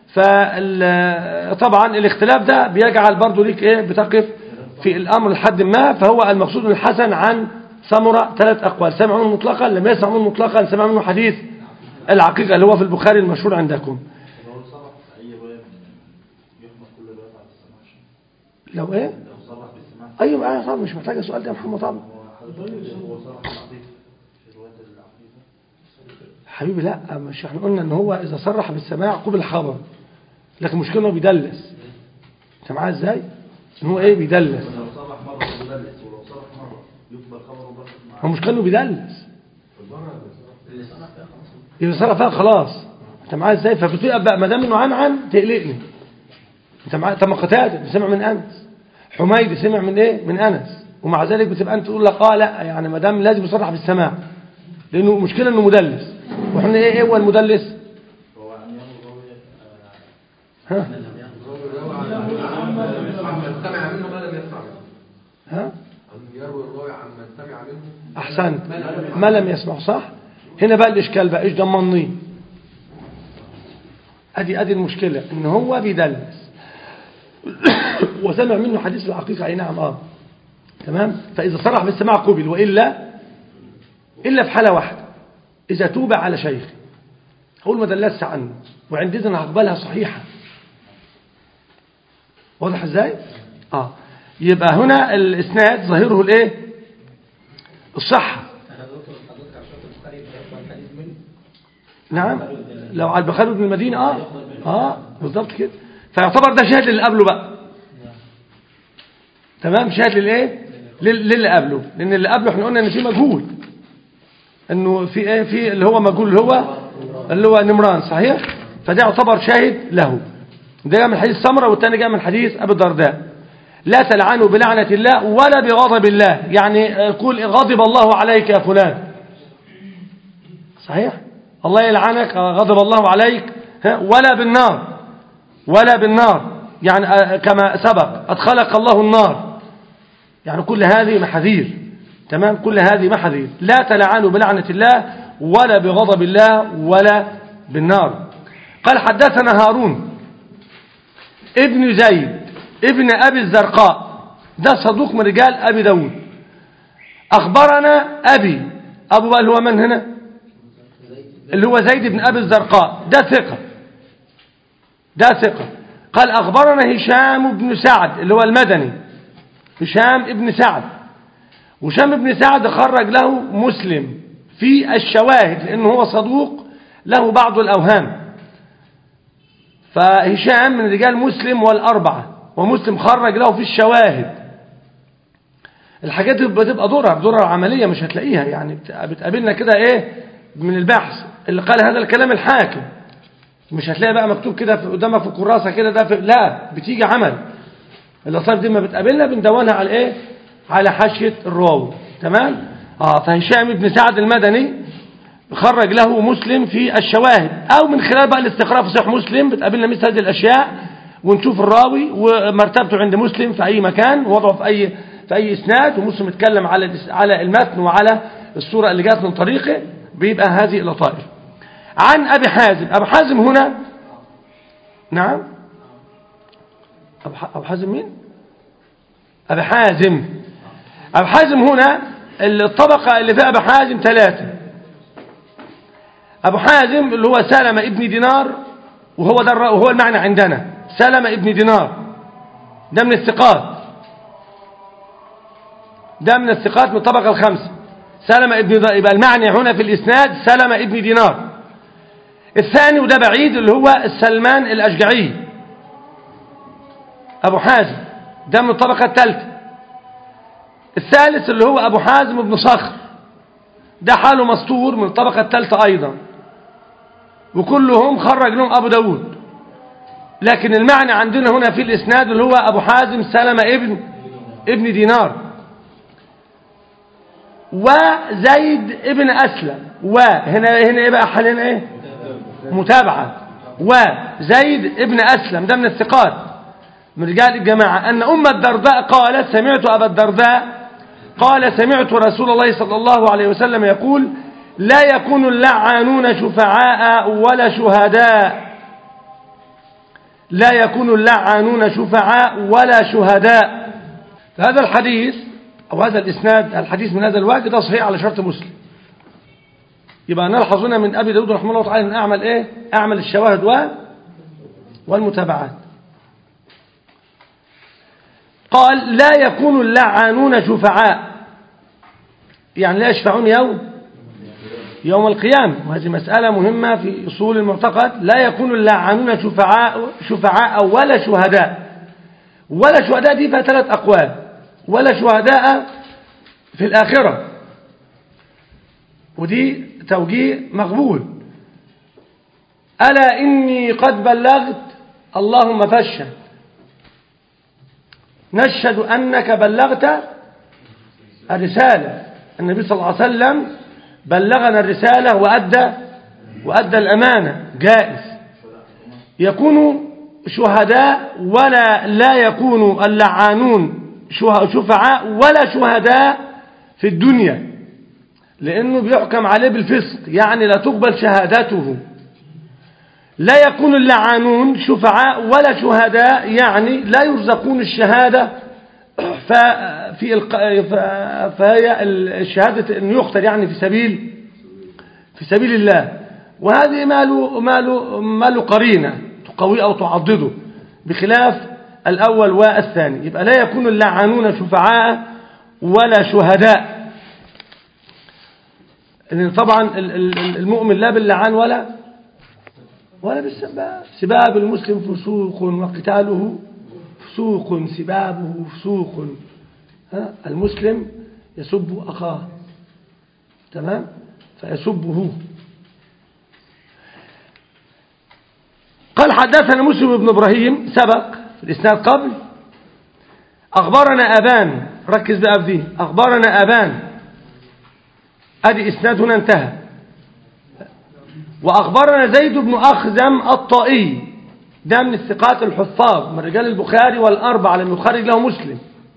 فطبعا الاختلاف ده بيجعل برضو ليك ايه بتقف في الامر لحد ما فهو المقصود الحسن عن سمرة ثلاث اقوال سمع منه مطلقا لم يسمع منه مطلقا سمع منه حديث العقيقة اللي هو في البخاري المشهور عندكم لو صرح في أي رواية يحمل كل رواية على السماع عشان لو ايه لو صرح بالسماع ايوه ايوه طبعا مش محتاجه سؤال ده يا محمد طبعا هو حضرتك هو صرح بالعقيدة في رواية العقيدة حبيبي لا مش احنا قلنا ان هو اذا صرح بالسماع قبل الخبر لكن المشكله انه بيدلس انت معاه ازاي ان هو ايه بيدلس لو صرح مرة يدلس ولو صرح مرة يقبل خبره برضه هو مع المشكله انه بيدلس اذا صرف فيها خلاص انت معاه ازاي فبتبقى بقى ما دام انه عن عن تقلقني انت معاه طب ما قتاده سمع من انس حميد سمع من ايه من انس ومع ذلك بتبقى انت تقول لك اه لا يعني ما دام لازم يصرح بالسماع لانه المشكله انه مدلس واحنا ايه ايه هو المدلس هو أن يروي راوي ها عمن سمع منه ما لم يسمع منه ها أن يروي الراوي عمن سمع منه احسنت ما لم يسمع صح هنا بقى الاشكال بقى ايش ضمني ادي ادي المشكله ان هو بيدلس وسمع منه حديث العقيقه اي نعم اه تمام فاذا صرح بالسماع قبل والا الا في حاله واحده اذا توب على شيخ هقول ما دلسش عنه وعندئذ هقبلها صحيحه واضح ازاي اه يبقى هنا الاسناد ظاهره الايه الصحه نعم لو على البخاري وابن المدينة اه اه بالضبط كده فيعتبر ده شاهد للي قبله بقى تمام شاهد للايه لل- للي قبله لان اللي قبله احنا قلنا ان في مجهول انه في ايه في اللي هو مجهول اللي هو اللي هو نمران صحيح فده يعتبر شاهد له ده جاء من حديث سمرة والتاني جاء من حديث ابي الدرداء لا تلعنوا بلعنة الله ولا بغضب الله يعني يقول غضب الله عليك يا فلان صحيح الله يلعنك غضب الله عليك ها؟ ولا بالنار ولا بالنار يعني آه، كما سبق أدخلك الله النار يعني كل هذه محاذير تمام كل هذه محاذير لا تلعنوا بلعنة الله ولا بغضب الله ولا بالنار قال حدثنا هارون ابن زيد ابن أبي الزرقاء ده صدوق من رجال أبي داود أخبرنا أبي أبو بقى اللي هو من هنا اللي هو زيد بن أبي الزرقاء ده ثقة ده ثقة قال أخبرنا هشام بن سعد اللي هو المدني هشام بن سعد وهشام بن سعد خرج له مسلم في الشواهد لأنه هو صدوق له بعض الأوهام فهشام من رجال مسلم والأربعة ومسلم خرج له في الشواهد الحاجات دي بتبقى ضرر ضرر عملية مش هتلاقيها يعني بت- بتقابلنا كده ايه من البحث اللي قال هذا الكلام الحاكم مش هتلاقي بقى مكتوب كده في- قدامك في كراسة كده ده في لا بتيجي عمل الأصناف دي ما بتقابلنا بندونها على ايه على حاشية الراوي تمام اه فهشام بن سعد المدني خرج له مسلم في الشواهد أو من خلال بقى الاستقراء في صحيح مسلم بتقابلنا مثل هذه الأشياء ونشوف الراوي ومرتبته عند مسلم في أي مكان ووضعه في أي في أي إسناد ومسلم يتكلم على الاس- على المتن وعلى الصورة اللي جات من طريقه بيبقى هذه اللطائف عن أبي حازم أبو حازم هنا نعم أبو ح- أبو حازم مين أبو حازم أبو حازم هنا الطبقة اللي فيها أبو حازم ثلاثة أبو حازم اللي هو سلمة ابن دينار وهو ده الر- وهو المعنى عندنا سلمة ابن دينار ده من الثقات ده من الثقات من الطبقة الخامسة سلمة ابن دينار يبقى المعنى هنا في الإسناد سلمة ابن دينار الثاني وده بعيد اللي هو سلمان الأشجعي أبو حازم ده من الطبقة الثالثة الثالث اللي هو أبو حازم بن صخر ده حاله مستور من الطبقة الثالثة أيضا وكلهم خرج لهم أبو داود لكن المعنى عندنا هنا في الإسناد اللي هو أبو حازم سلمة ابن ابن دينار وزيد ابن أسلم وهنا هنا ايه بقى حالنا ايه متابعة وزيد ابن أسلم ده من الثقات من رجال الجماعة أن أم الدرداء قالت سمعت أبا الدرداء قال سمعت رسول الله صلى الله عليه وسلم يقول لا يكون اللعانون شفعاء ولا شهداء لا يكون اللعانون شفعاء ولا شهداء فهذا الحديث أو هذا الإسناد الحديث من هذا الوجه ده صحيح على شرط مسلم يبقى نلحظ هنا من أبي داود رحمه الله تعالى أن أعمل إيه أعمل الشواهد و والمتابعات قال لا يكون اللعانون شفعاء يعني لا يشفعون يوم يوم القيامة وهذه مسألة مهمة في أصول المعتقد لا يكون اللعانون شفعاء شفعاء ولا شهداء ولا شهداء دي فيها ثلاث أقوال ولا شهداء في الآخرة ودي توجيه مقبول ألا إني قد بلغت اللهم فاشهد نشهد أنك بلغت الرسالة النبي صلى الله عليه وسلم بلغنا الرسالة وأدى وأدى الأمانة جائز يكون شهداء ولا لا يكون اللعانون شه- شفعاء ولا شهداء في الدنيا لأنه بيحكم عليه بالفسق يعني لا تقبل شهادته لا يكون اللعانون شفعاء ولا شهداء يعني لا يرزقون الشهادة ففي الق... ف- فهي الشهادة أن يقتل يعني في سبيل في سبيل الله وهذه ما له ما له ما له قرينة تقوي أو تعضده بخلاف الأول والثاني يبقى لا يكون اللعانون شفعاء ولا شهداء لأن طبعا ال- ال- المؤمن لا باللعان ولا ولا بالسباب سباب المسلم فسوق وقتاله فسوق سبابه فسوق ها المسلم يسب أخاه تمام فيسبه قال حدثنا مسلم بن إبراهيم سبق في الإسناد قبل أخبرنا أبان ركز بقى في دي أخبرنا أبان أدي إسناد هنا انتهى وأخبرنا زيد بن أخزم الطائي ده من الثقات الحفاظ من رجال البخاري والأربعة لم يخرج له مسلم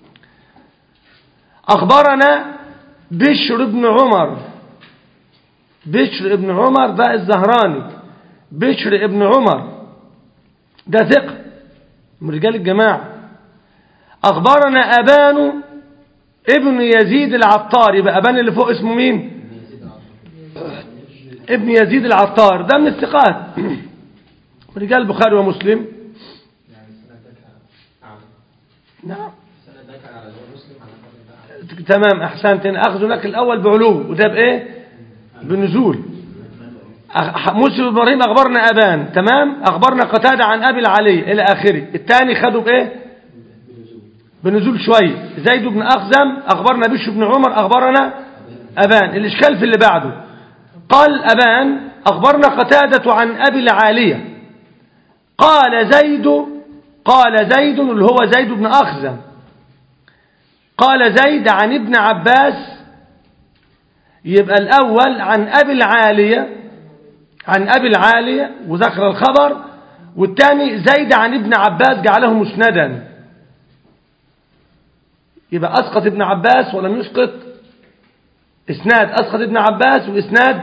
أخبرنا بشر بن عمر بشر بن عمر ده الزهراني بشر بن عمر ده ثقة من رجال الجماعة أخبرنا أبان ابن يزيد العطار يبقى أبان اللي فوق اسمه مين ابن يزيد العطار ده من الثقات رجال البخاري ومسلم نعم تمام احسنت اخذ لك الاول بعلو وده بايه بنزول أخ- مسلم بن ابراهيم اخبرنا ابان تمام اخبرنا قتاده عن ابي العلي الى اخره الثاني خدوا بايه بنزول شويه زيد بن اخزم اخبرنا بشر بن عمر اخبرنا ابان الاشكال في اللي بعده قال ابان اخبرنا قتاده عن ابي العاليه قال زيد قال زيد اللي هو زيد بن أخزم قال زيد عن ابن عباس يبقى الأول عن أبي العالية عن أبي العالية وذكر الخبر والثاني زيد عن ابن عباس جعله مسندا يبقى أسقط ابن عباس ولم يسقط إسناد أسقط ابن عباس وإسناد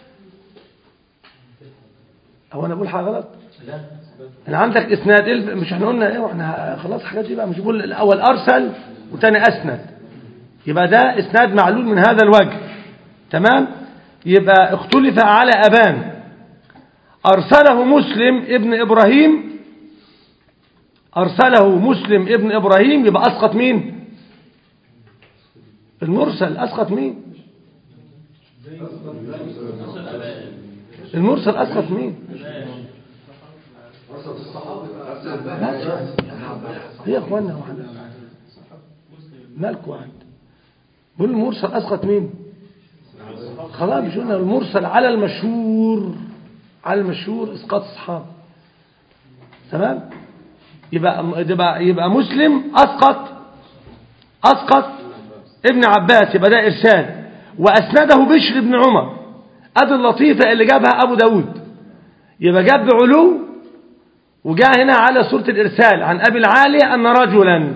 هو أنا بقول حاجة غلط أنا عندك إسناد إيه مش احنا قلنا إيه واحنا خلاص الحاجات دي بقى مش بقول الأول أرسل والثاني أسند يبقى ده إسناد معلول من هذا الوجه تمام يبقى اختلف على أبان أرسله مسلم ابن إبراهيم أرسله مسلم ابن إبراهيم يبقى أسقط مين المرسل أسقط مين المرسل أسقط مين بس هي يا اخوانا واحد مالكوا واحد بقول المرسل أسقط مين خلاص مش قلنا المرسل على المشهور على المشهور اسقاط الصحابه تمام يبقى يبقى يبقى مسلم اسقط اسقط ابن عباس يبقى ده ارسال واسنده بشر بن عمر ادي اللطيفه اللي جابها ابو داود يبقى جاب بعلو وجاء هنا على صوره الارسال عن ابي العالي ان رجلا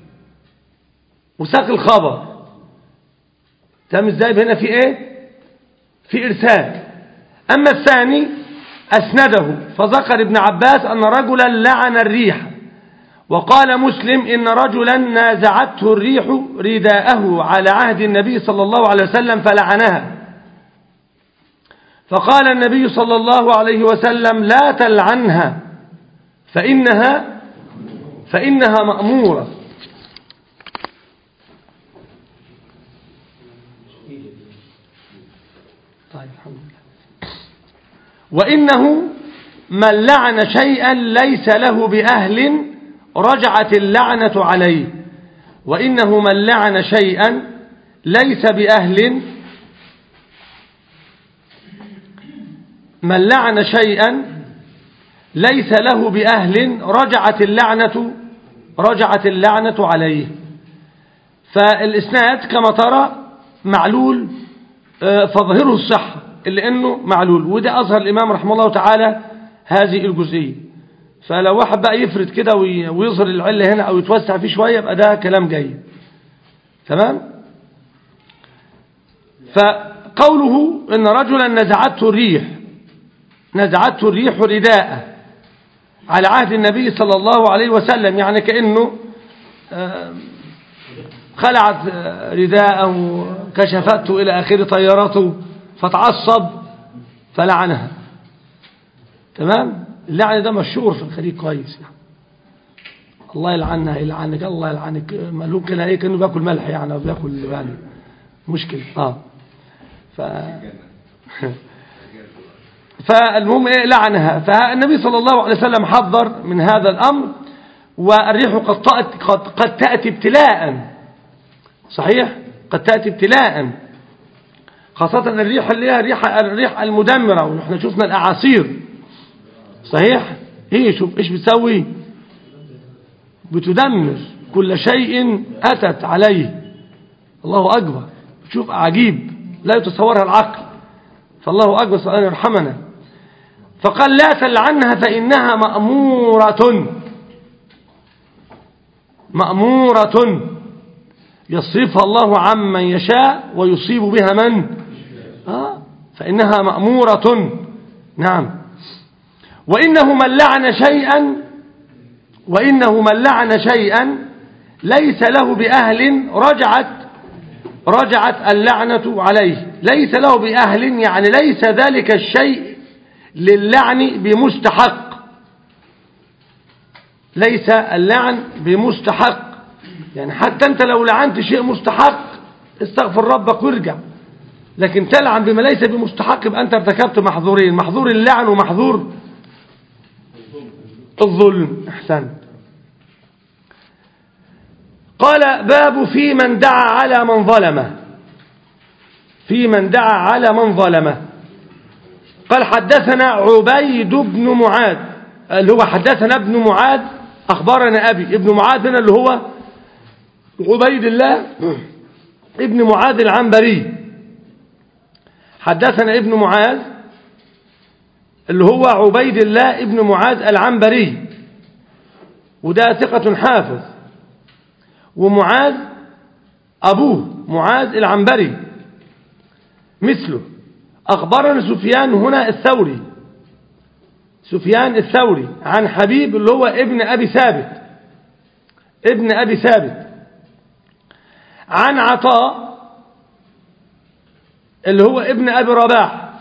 وساق الخبر تمام ازاي هنا في ايه في ارسال اما الثاني أسنده فذكر ابن عباس أن رجلا لعن الريح وقال مسلم إن رجلا نازعته الريح رداءه على عهد النبي صلى الله عليه وسلم فلعنها فقال النبي صلى الله عليه وسلم لا تلعنها فإنها فإنها مأمورة طيب الحمد لله وإنه من لعن شيئا ليس له بأهل رجعت اللعنة عليه وإنه من لعن شيئا ليس بأهل من لعن شيئا ليس له بأهل رجعت اللعنة رجعت اللعنة عليه فالإسناد كما ترى معلول فظهره الصحة إلا أنه معلول وده أظهر الإمام رحمه الله تعالى هذه الجزئية فلو واحد بقى يفرد كده ويظهر العلة هنا أو يتوسع فيه شوية يبقى ده كلام جيد تمام فقوله إن رجلا نزعته الريح نزعته الريح رداءه على عهد النبي صلى الله عليه وسلم يعني كأنه خلعت رداءه كشفته إلى آخر طيارته فتعصب فلعنها تمام اللعن ده مشهور في الخليج كويس يعني. الله يلعنها يلعنك الله يلعنك ملوك كده ايه كانه بياكل ملح يعني او بياكل يعني مشكله اه ف فالمهم ايه لعنها فالنبي صلى الله عليه وسلم حذر من هذا الامر والريح قد تأتي, قد, قد تأتي ابتلاء صحيح قد تأتي ابتلاء خاصة الريح اللي هي الريح, الريح المدمرة ونحن شفنا الأعاصير صحيح ايه شوف ايش بتسوي بتدمر كل شيء أتت عليه الله أكبر شوف عجيب لا يتصورها العقل فالله أكبر صلى الله يرحمنا فقال لا تلعنها فإنها مأمورة مأمورة يصرفها الله عمن يشاء ويصيب بها من آه فإنها مأمورة نعم وإنه من لعن شيئا وإنه من لعن شيئا ليس له بأهل رجعت رجعت اللعنة عليه ليس له بأهل يعني ليس ذلك الشيء للعن بمستحق ليس اللعن بمستحق يعني حتى أنت لو لعنت شيء مستحق استغفر ربك وارجع لكن تلعن بما ليس بمستحق يبقى أنت ارتكبت محظورين محظور اللعن ومحظور الظلم احسن قال باب في من دعا على من ظلمه في من دعا على من ظلمه قال حدثنا عبيد بن معاذ اللي هو حدثنا ابن معاذ أخبرنا أبي ابن معاذ هنا اللي هو عبيد الله ابن معاذ العنبري حدثنا ابن معاذ اللي هو عبيد الله ابن معاذ العنبري وده ثقة حافظ ومعاذ أبوه معاذ العنبري مثله أخبرنا سفيان هنا الثوري سفيان الثوري عن حبيب اللي هو ابن أبي ثابت ابن أبي ثابت عن عطاء اللي هو ابن أبي رباح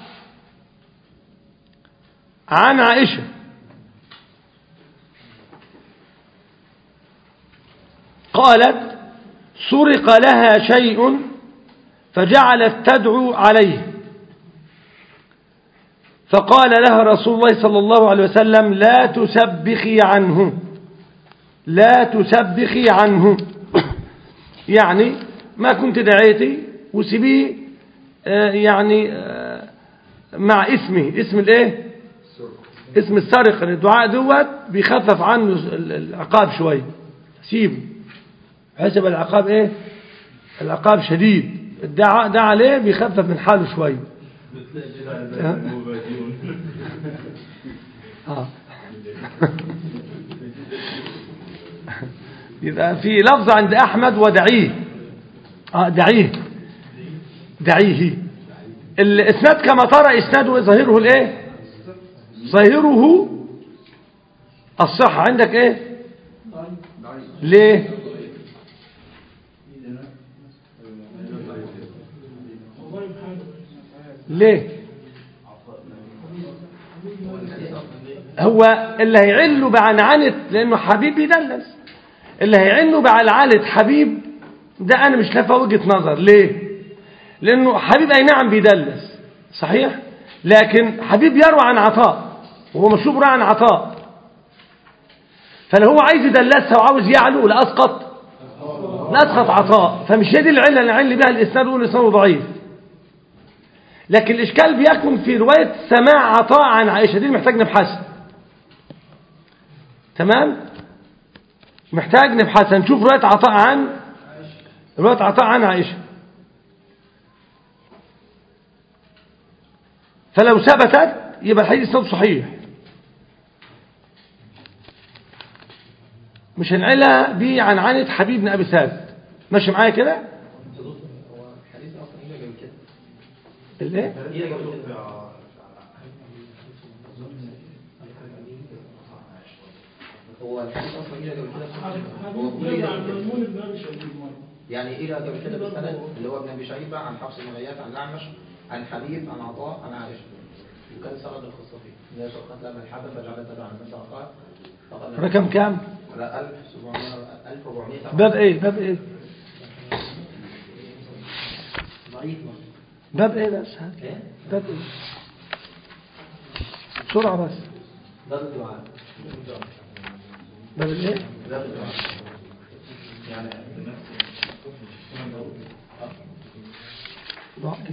عن عائشة قالت سرق لها شيء فجعلت تدعو عليه فقال لها رسول الله صلى الله عليه وسلم لا تسبخي عنه لا تسبخي عنه يعني ما كنت دعيتي وسيبيه آه، يعني آه، مع اسمه اسم الايه اسم السرقة الدعاء دوت بيخفف عنه ال- العقاب شوية سيبه حسب العقاب ايه العقاب شديد الدعاء ده عليه بيخفف من حاله شوية آه. يبقى في لفظ عند أحمد ودعيه آه دعيه دعيه الإسناد كما ترى إسناده ظاهره الإيه ظاهره الصحة عندك إيه ليه ليه هو اللي هيعله بعنعنة لأنه حبيب يدلس اللي هيعله بعنعنة حبيب ده أنا مش لافة وجهة نظر ليه لأنه حبيب أي نعم بيدلس صحيح لكن حبيب يروى عن عطاء وهو مشهور روى عن عطاء فلو هو عايز يدلسها وعاوز يعلو لأسقط لأسقط عطاء فمش هي دي العلة اللي علي بها الإسناد والإسناد ضعيف لكن الإشكال بيكمن في رواية سماع عطاء عن عائشة دي محتاج نبحثها تمام محتاج نبحثها نشوف رواية عطاء عن رواية عطاء عن عائشة فلو ثبتت يبقى الحديث صوت صحيح مش هنعلها بيه عن عنة حبيب بن أبي ثابت ماشي معايا كده هو الحديث اصلا هي جاب كده الايه هي جاب كده هو الحديث اصلا هي جاب كده هو بيقول حبيب إيه يرجع جاب كده؟ الميمون بن ابي شيبه يعني ايه جاب كده بالسند اللي هو ابن ابي شيبه عن حفص بن غياث عن الاعمش عن حبيب عن عطاء عن عائشه وكان سند القصه فيه هي شقت لما الحبل فجعلت تدعو عن الناس قال فقال رقم كام على 1700 1400 باب ايه باب ايه ضعيف باب ايه بس هات. ايه باب ايه بسرعة بس ده الدعاء باب الايه ده الدعاء يعني ضع ايه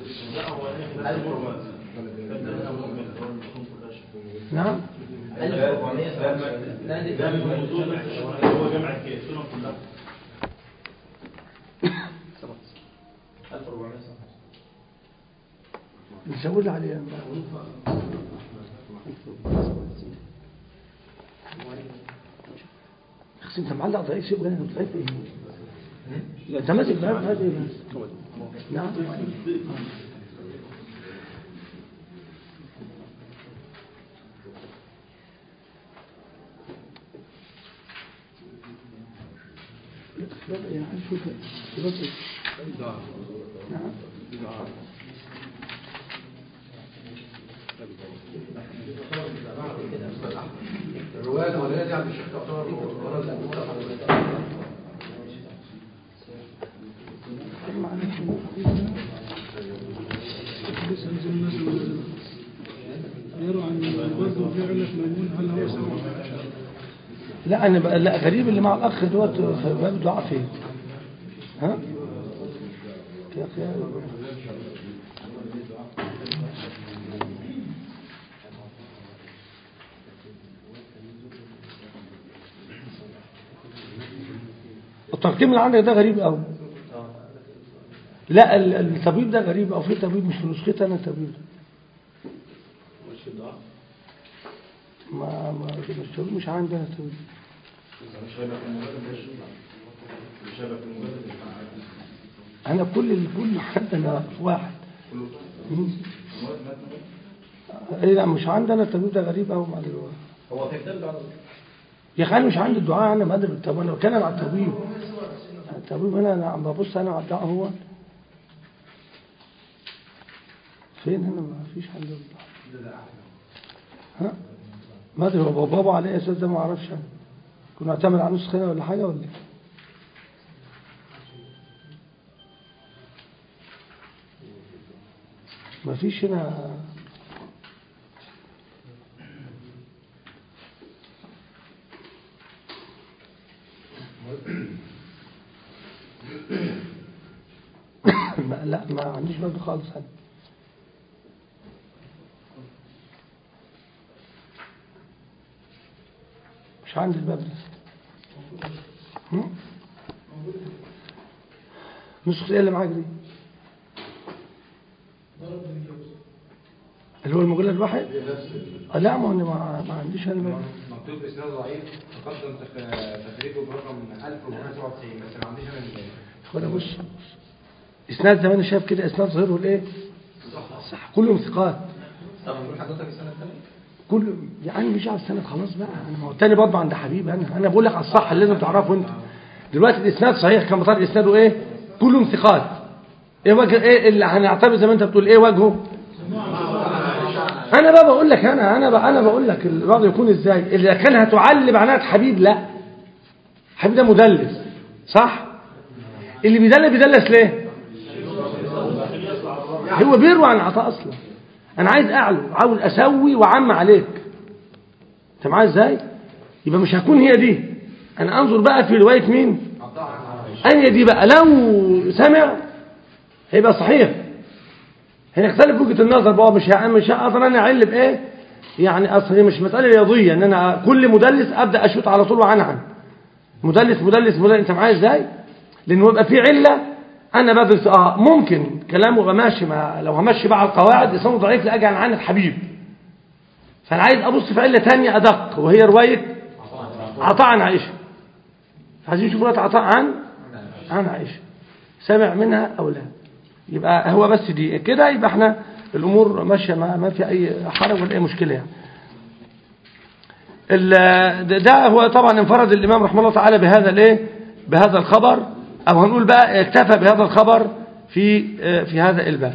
نعم 1400 نادي ده من موضوع هو جمع السنن كلها 1400 نزود عليه اخي انت معلق ضعيف شيء ولا ضعيف ايه لا انت ماسك باب هذا ايه بس نعم باب ايه هنشوف باب ايه نعم الرواية الأولانية دي عند الشيخ تعتبر الرواية الأولى لسه نزل الناس ونزل يروى عن برضه في علة ميمون هل هو سبب لا انا بقى لا غريب اللي مع الاخ دوت في باب الدعاء فين ها يا اخي الترقيم اللي عندك ده غريب قوي لا ال- الطبيب ده غريب او في طبيب مش في نسختي انا طبيب مش الدعاء ما ما مش مش عندي انا طبيب مش هيبقى في المجلد مش مش هيبقى في المجلد انا كل ال- كل حد انا واحد مم. ايه لا مش عندي انا الطبيب ده غريب قوي مع دلوقتي هو في كتاب الدعاء يا اخي انا مش عندي الدعاء انا بدري طب انا بتكلم على الطبيب الطبيب هنا انا عم ببص انا على الدعاء هو فين هنا ما فيش حد الدعاء ها ما ادري هو بابا عليه اساس ده ما اعرفش انا كنا نعتمد على نسخه هنا ولا حاجه ولا إيه؟ ما فيش هنا ما لا ما عنديش برضه خالص انا مش عندي الباب ده هم؟ نسخة ايه اللي معاك دي اللي هو المجلد الواحد آه، لا ما أنا ما, ما عنديش انا الباب. مكتوب اسناد ضعيف تقدم تخ- تخريجه برقم 1497 بس ما عنديش انا ال- خد بص بص. اسناد زي ما انا شايف كده اسناد ظاهره الايه صح كلهم ثقات طب نقول حضرتك السنة الثانية كل يعني مش على السند خلاص بقى انا ما هو التاني برضه عند حبيب انا انا بقول لك على الصح اللي لازم تعرفه انت دلوقتي الاسناد صحيح كان بطال اسناده ايه كلهم ثقات ايه وجه ايه اللي هنعتبر زي ما انت بتقول ايه وجهه انا بقى بقول لك انا انا بقى انا بقول لك الوضع يكون ازاي اللي كان هتعلم عناد حبيب لا حبيب ده مدلس صح اللي بيدلس بيدلس ليه هو بيروي عن عطاء اصلا انا عايز اعلو عاوز اسوي وعم عليك انت معايا ازاي يبقى مش هكون هي دي انا انظر بقى في روايه مين انهي دي بقى لو سمع هيبقى صحيح هنا اختلف وجهه النظر بقى مش ه- مش هقدر انا اعل بايه يعني اصل هي مش مساله رياضيه ان انا كل مدلس ابدا اشوط على طول وعنعن مدلس مدلس مدلس انت معايا ازاي لانه يبقى في عله انا بدرس اه ممكن كلامه يبقى ماشي مع لو همشي بقى على القواعد اسمه ضعيف لاجي عن عن الحبيب فانا عايز ابص في عله ثانيه ادق وهي روايه عطاء عن عائشه عايزين نشوف روايه عطاء عن عن عائشه سمع منها او لا يبقى هو بس دي كده يبقى احنا الامور ماشيه ما, ما في اي حرج ولا اي مشكله يعني ال- ده- ده هو طبعا انفرد الامام رحمه الله تعالى بهذا الايه بهذا الخبر او هنقول بقى اكتفى بهذا الخبر في آه، في هذا الباب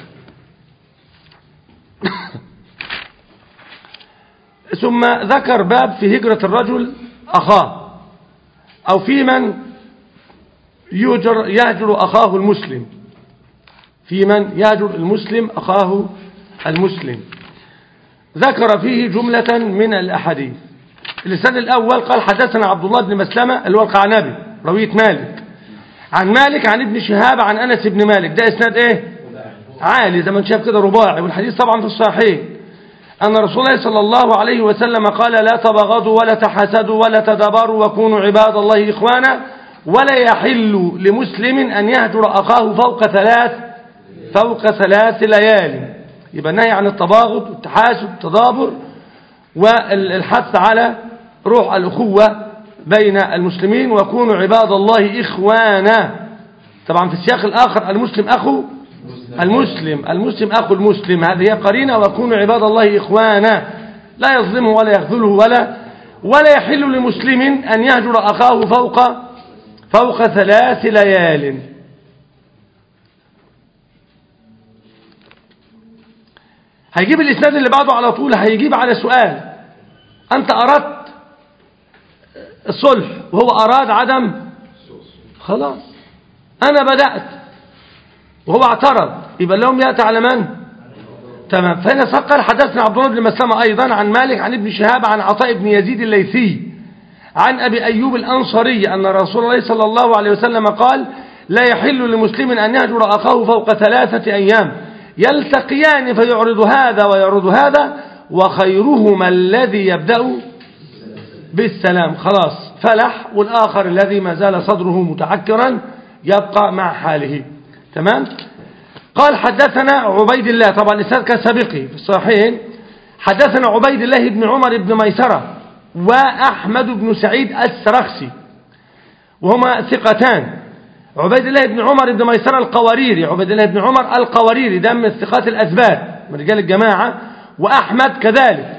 ثم ذكر باب في هجرة الرجل أخاه أو في من يهجر, يهجر أخاه المسلم في من يهجر المسلم أخاه المسلم ذكر فيه جملة من الأحاديث اللسان الأول قال حدثنا عبد الله بن مسلمة اللي هو القعنبي روية مالك عن مالك عن ابن شهاب عن أنس بن مالك ده إسناد إيه عالي زي ما انت شايف كده رباعي والحديث طبعا في الصحيحين أن رسول الله صلى الله عليه وسلم قال لا تبغضوا ولا تحسدوا ولا تدبروا وكونوا عباد الله إخوانا ولا يحل لمسلم أن يهجر أخاه فوق ثلاث فوق ثلاث ليال يبقى النهي عن التباغض والتحاسد والتدابر والحث على روح الأخوة بين المسلمين وكونوا عباد الله إخوانا طبعا في السياق الآخر المسلم أخو المسلم المسلم أخو المسلم هذه هي قرينة وكونوا عباد الله إخوانا لا يظلمه ولا يخذله ولا ولا يحل لمسلم أن يهجر أخاه فوق فوق ثلاث ليال هيجيب الإسناد اللي بعده على طول هيجيب على سؤال أنت أردت الصلح وهو أراد عدم خلاص أنا بدأت وهو اعترض يبقى لهم يأتي على من تمام فهنا قال حدثنا عبد الله بن مسلمة أيضا عن مالك عن ابن شهاب عن عطاء بن يزيد الليثي عن أبي أيوب الأنصاري أن رسول الله صلى الله عليه وسلم قال لا يحل لمسلم أن يهجر أخاه فوق ثلاثة أيام يلتقيان فيعرض هذا ويعرض هذا وخيرهما الذي يبدأ بالسلام خلاص فلح والآخر الذي ما زال صدره متعكرا يبقى مع حاله تمام قال حدثنا عبيد الله طبعا الإسناد كسابقي في الصحيحين حدثنا عبيد الله بن عمر بن ميسرة وأحمد بن سعيد السرخسي وهما ثقتان عبيد الله بن عمر بن ميسرة القواريري عبيد الله بن عمر القواريري ده من الثقات الأثبات من رجال الجماعة وأحمد كذلك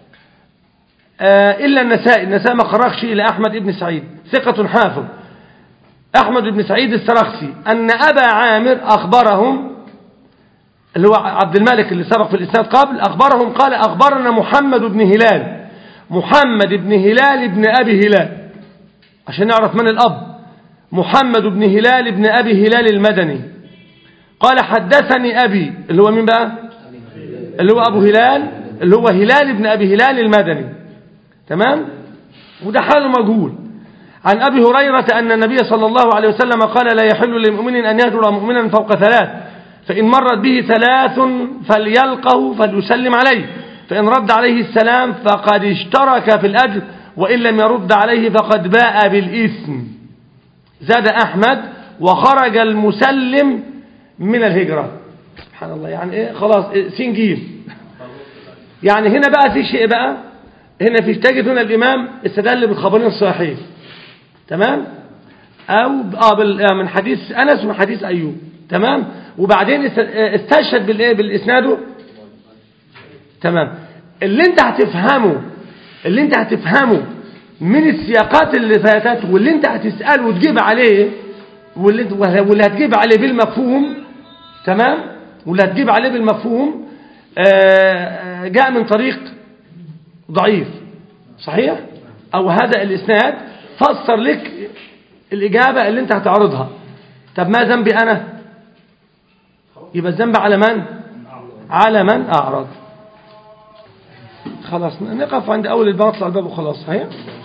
آه إلا النسائي النسائي ما خرجش إلى أحمد بن سعيد ثقة حافظ أحمد بن سعيد السرخسي أن أبا عامر أخبرهم اللي هو عبد الملك اللي سبق في الإسناد قبل أخبرهم قال أخبرنا محمد بن هلال محمد بن هلال بن أبي هلال عشان نعرف من الأب محمد بن هلال بن أبي هلال المدني قال حدثني أبي اللي هو مين بقى اللي هو أبو هلال اللي هو هلال بن أبي هلال المدني تمام وده حاله مجهول عن أبي هريرة أن النبي صلى الله عليه وسلم قال لا يحل للمؤمن أن يهجر مؤمنا فوق ثلاث فإن مرت به ثلاث فليلقه فليسلم عليه فإن رد عليه السلام فقد اشترك في الأجر وإن لم يرد عليه فقد باء بالإثم زاد أحمد وخرج المسلم من الهجرة سبحان الله يعني إيه خلاص إيه سنجيل يعني هنا بقى في شيء بقى هنا في تجد هنا الإمام استدل بالخبرين الصحيحين تمام أو آه بال- من حديث أنس ومن حديث أيوب تمام وبعدين است- استشهد بالإيه بالإسناده تمام اللي انت هتفهمه اللي انت هتفهمه من السياقات اللي فاتت واللي انت هتسأله وتجيب عليه واللي, انت- واللي هتجيب عليه بالمفهوم تمام واللي هتجيب عليه بالمفهوم آه، جاء من طريق ضعيف صحيح او هذا الاسناد فسر لك الاجابه اللي انت هتعرضها طب ما ذنبي انا يبقى الذنب على من على من اعرض خلاص نقف عند اول الباب نطلع الباب وخلاص صحيح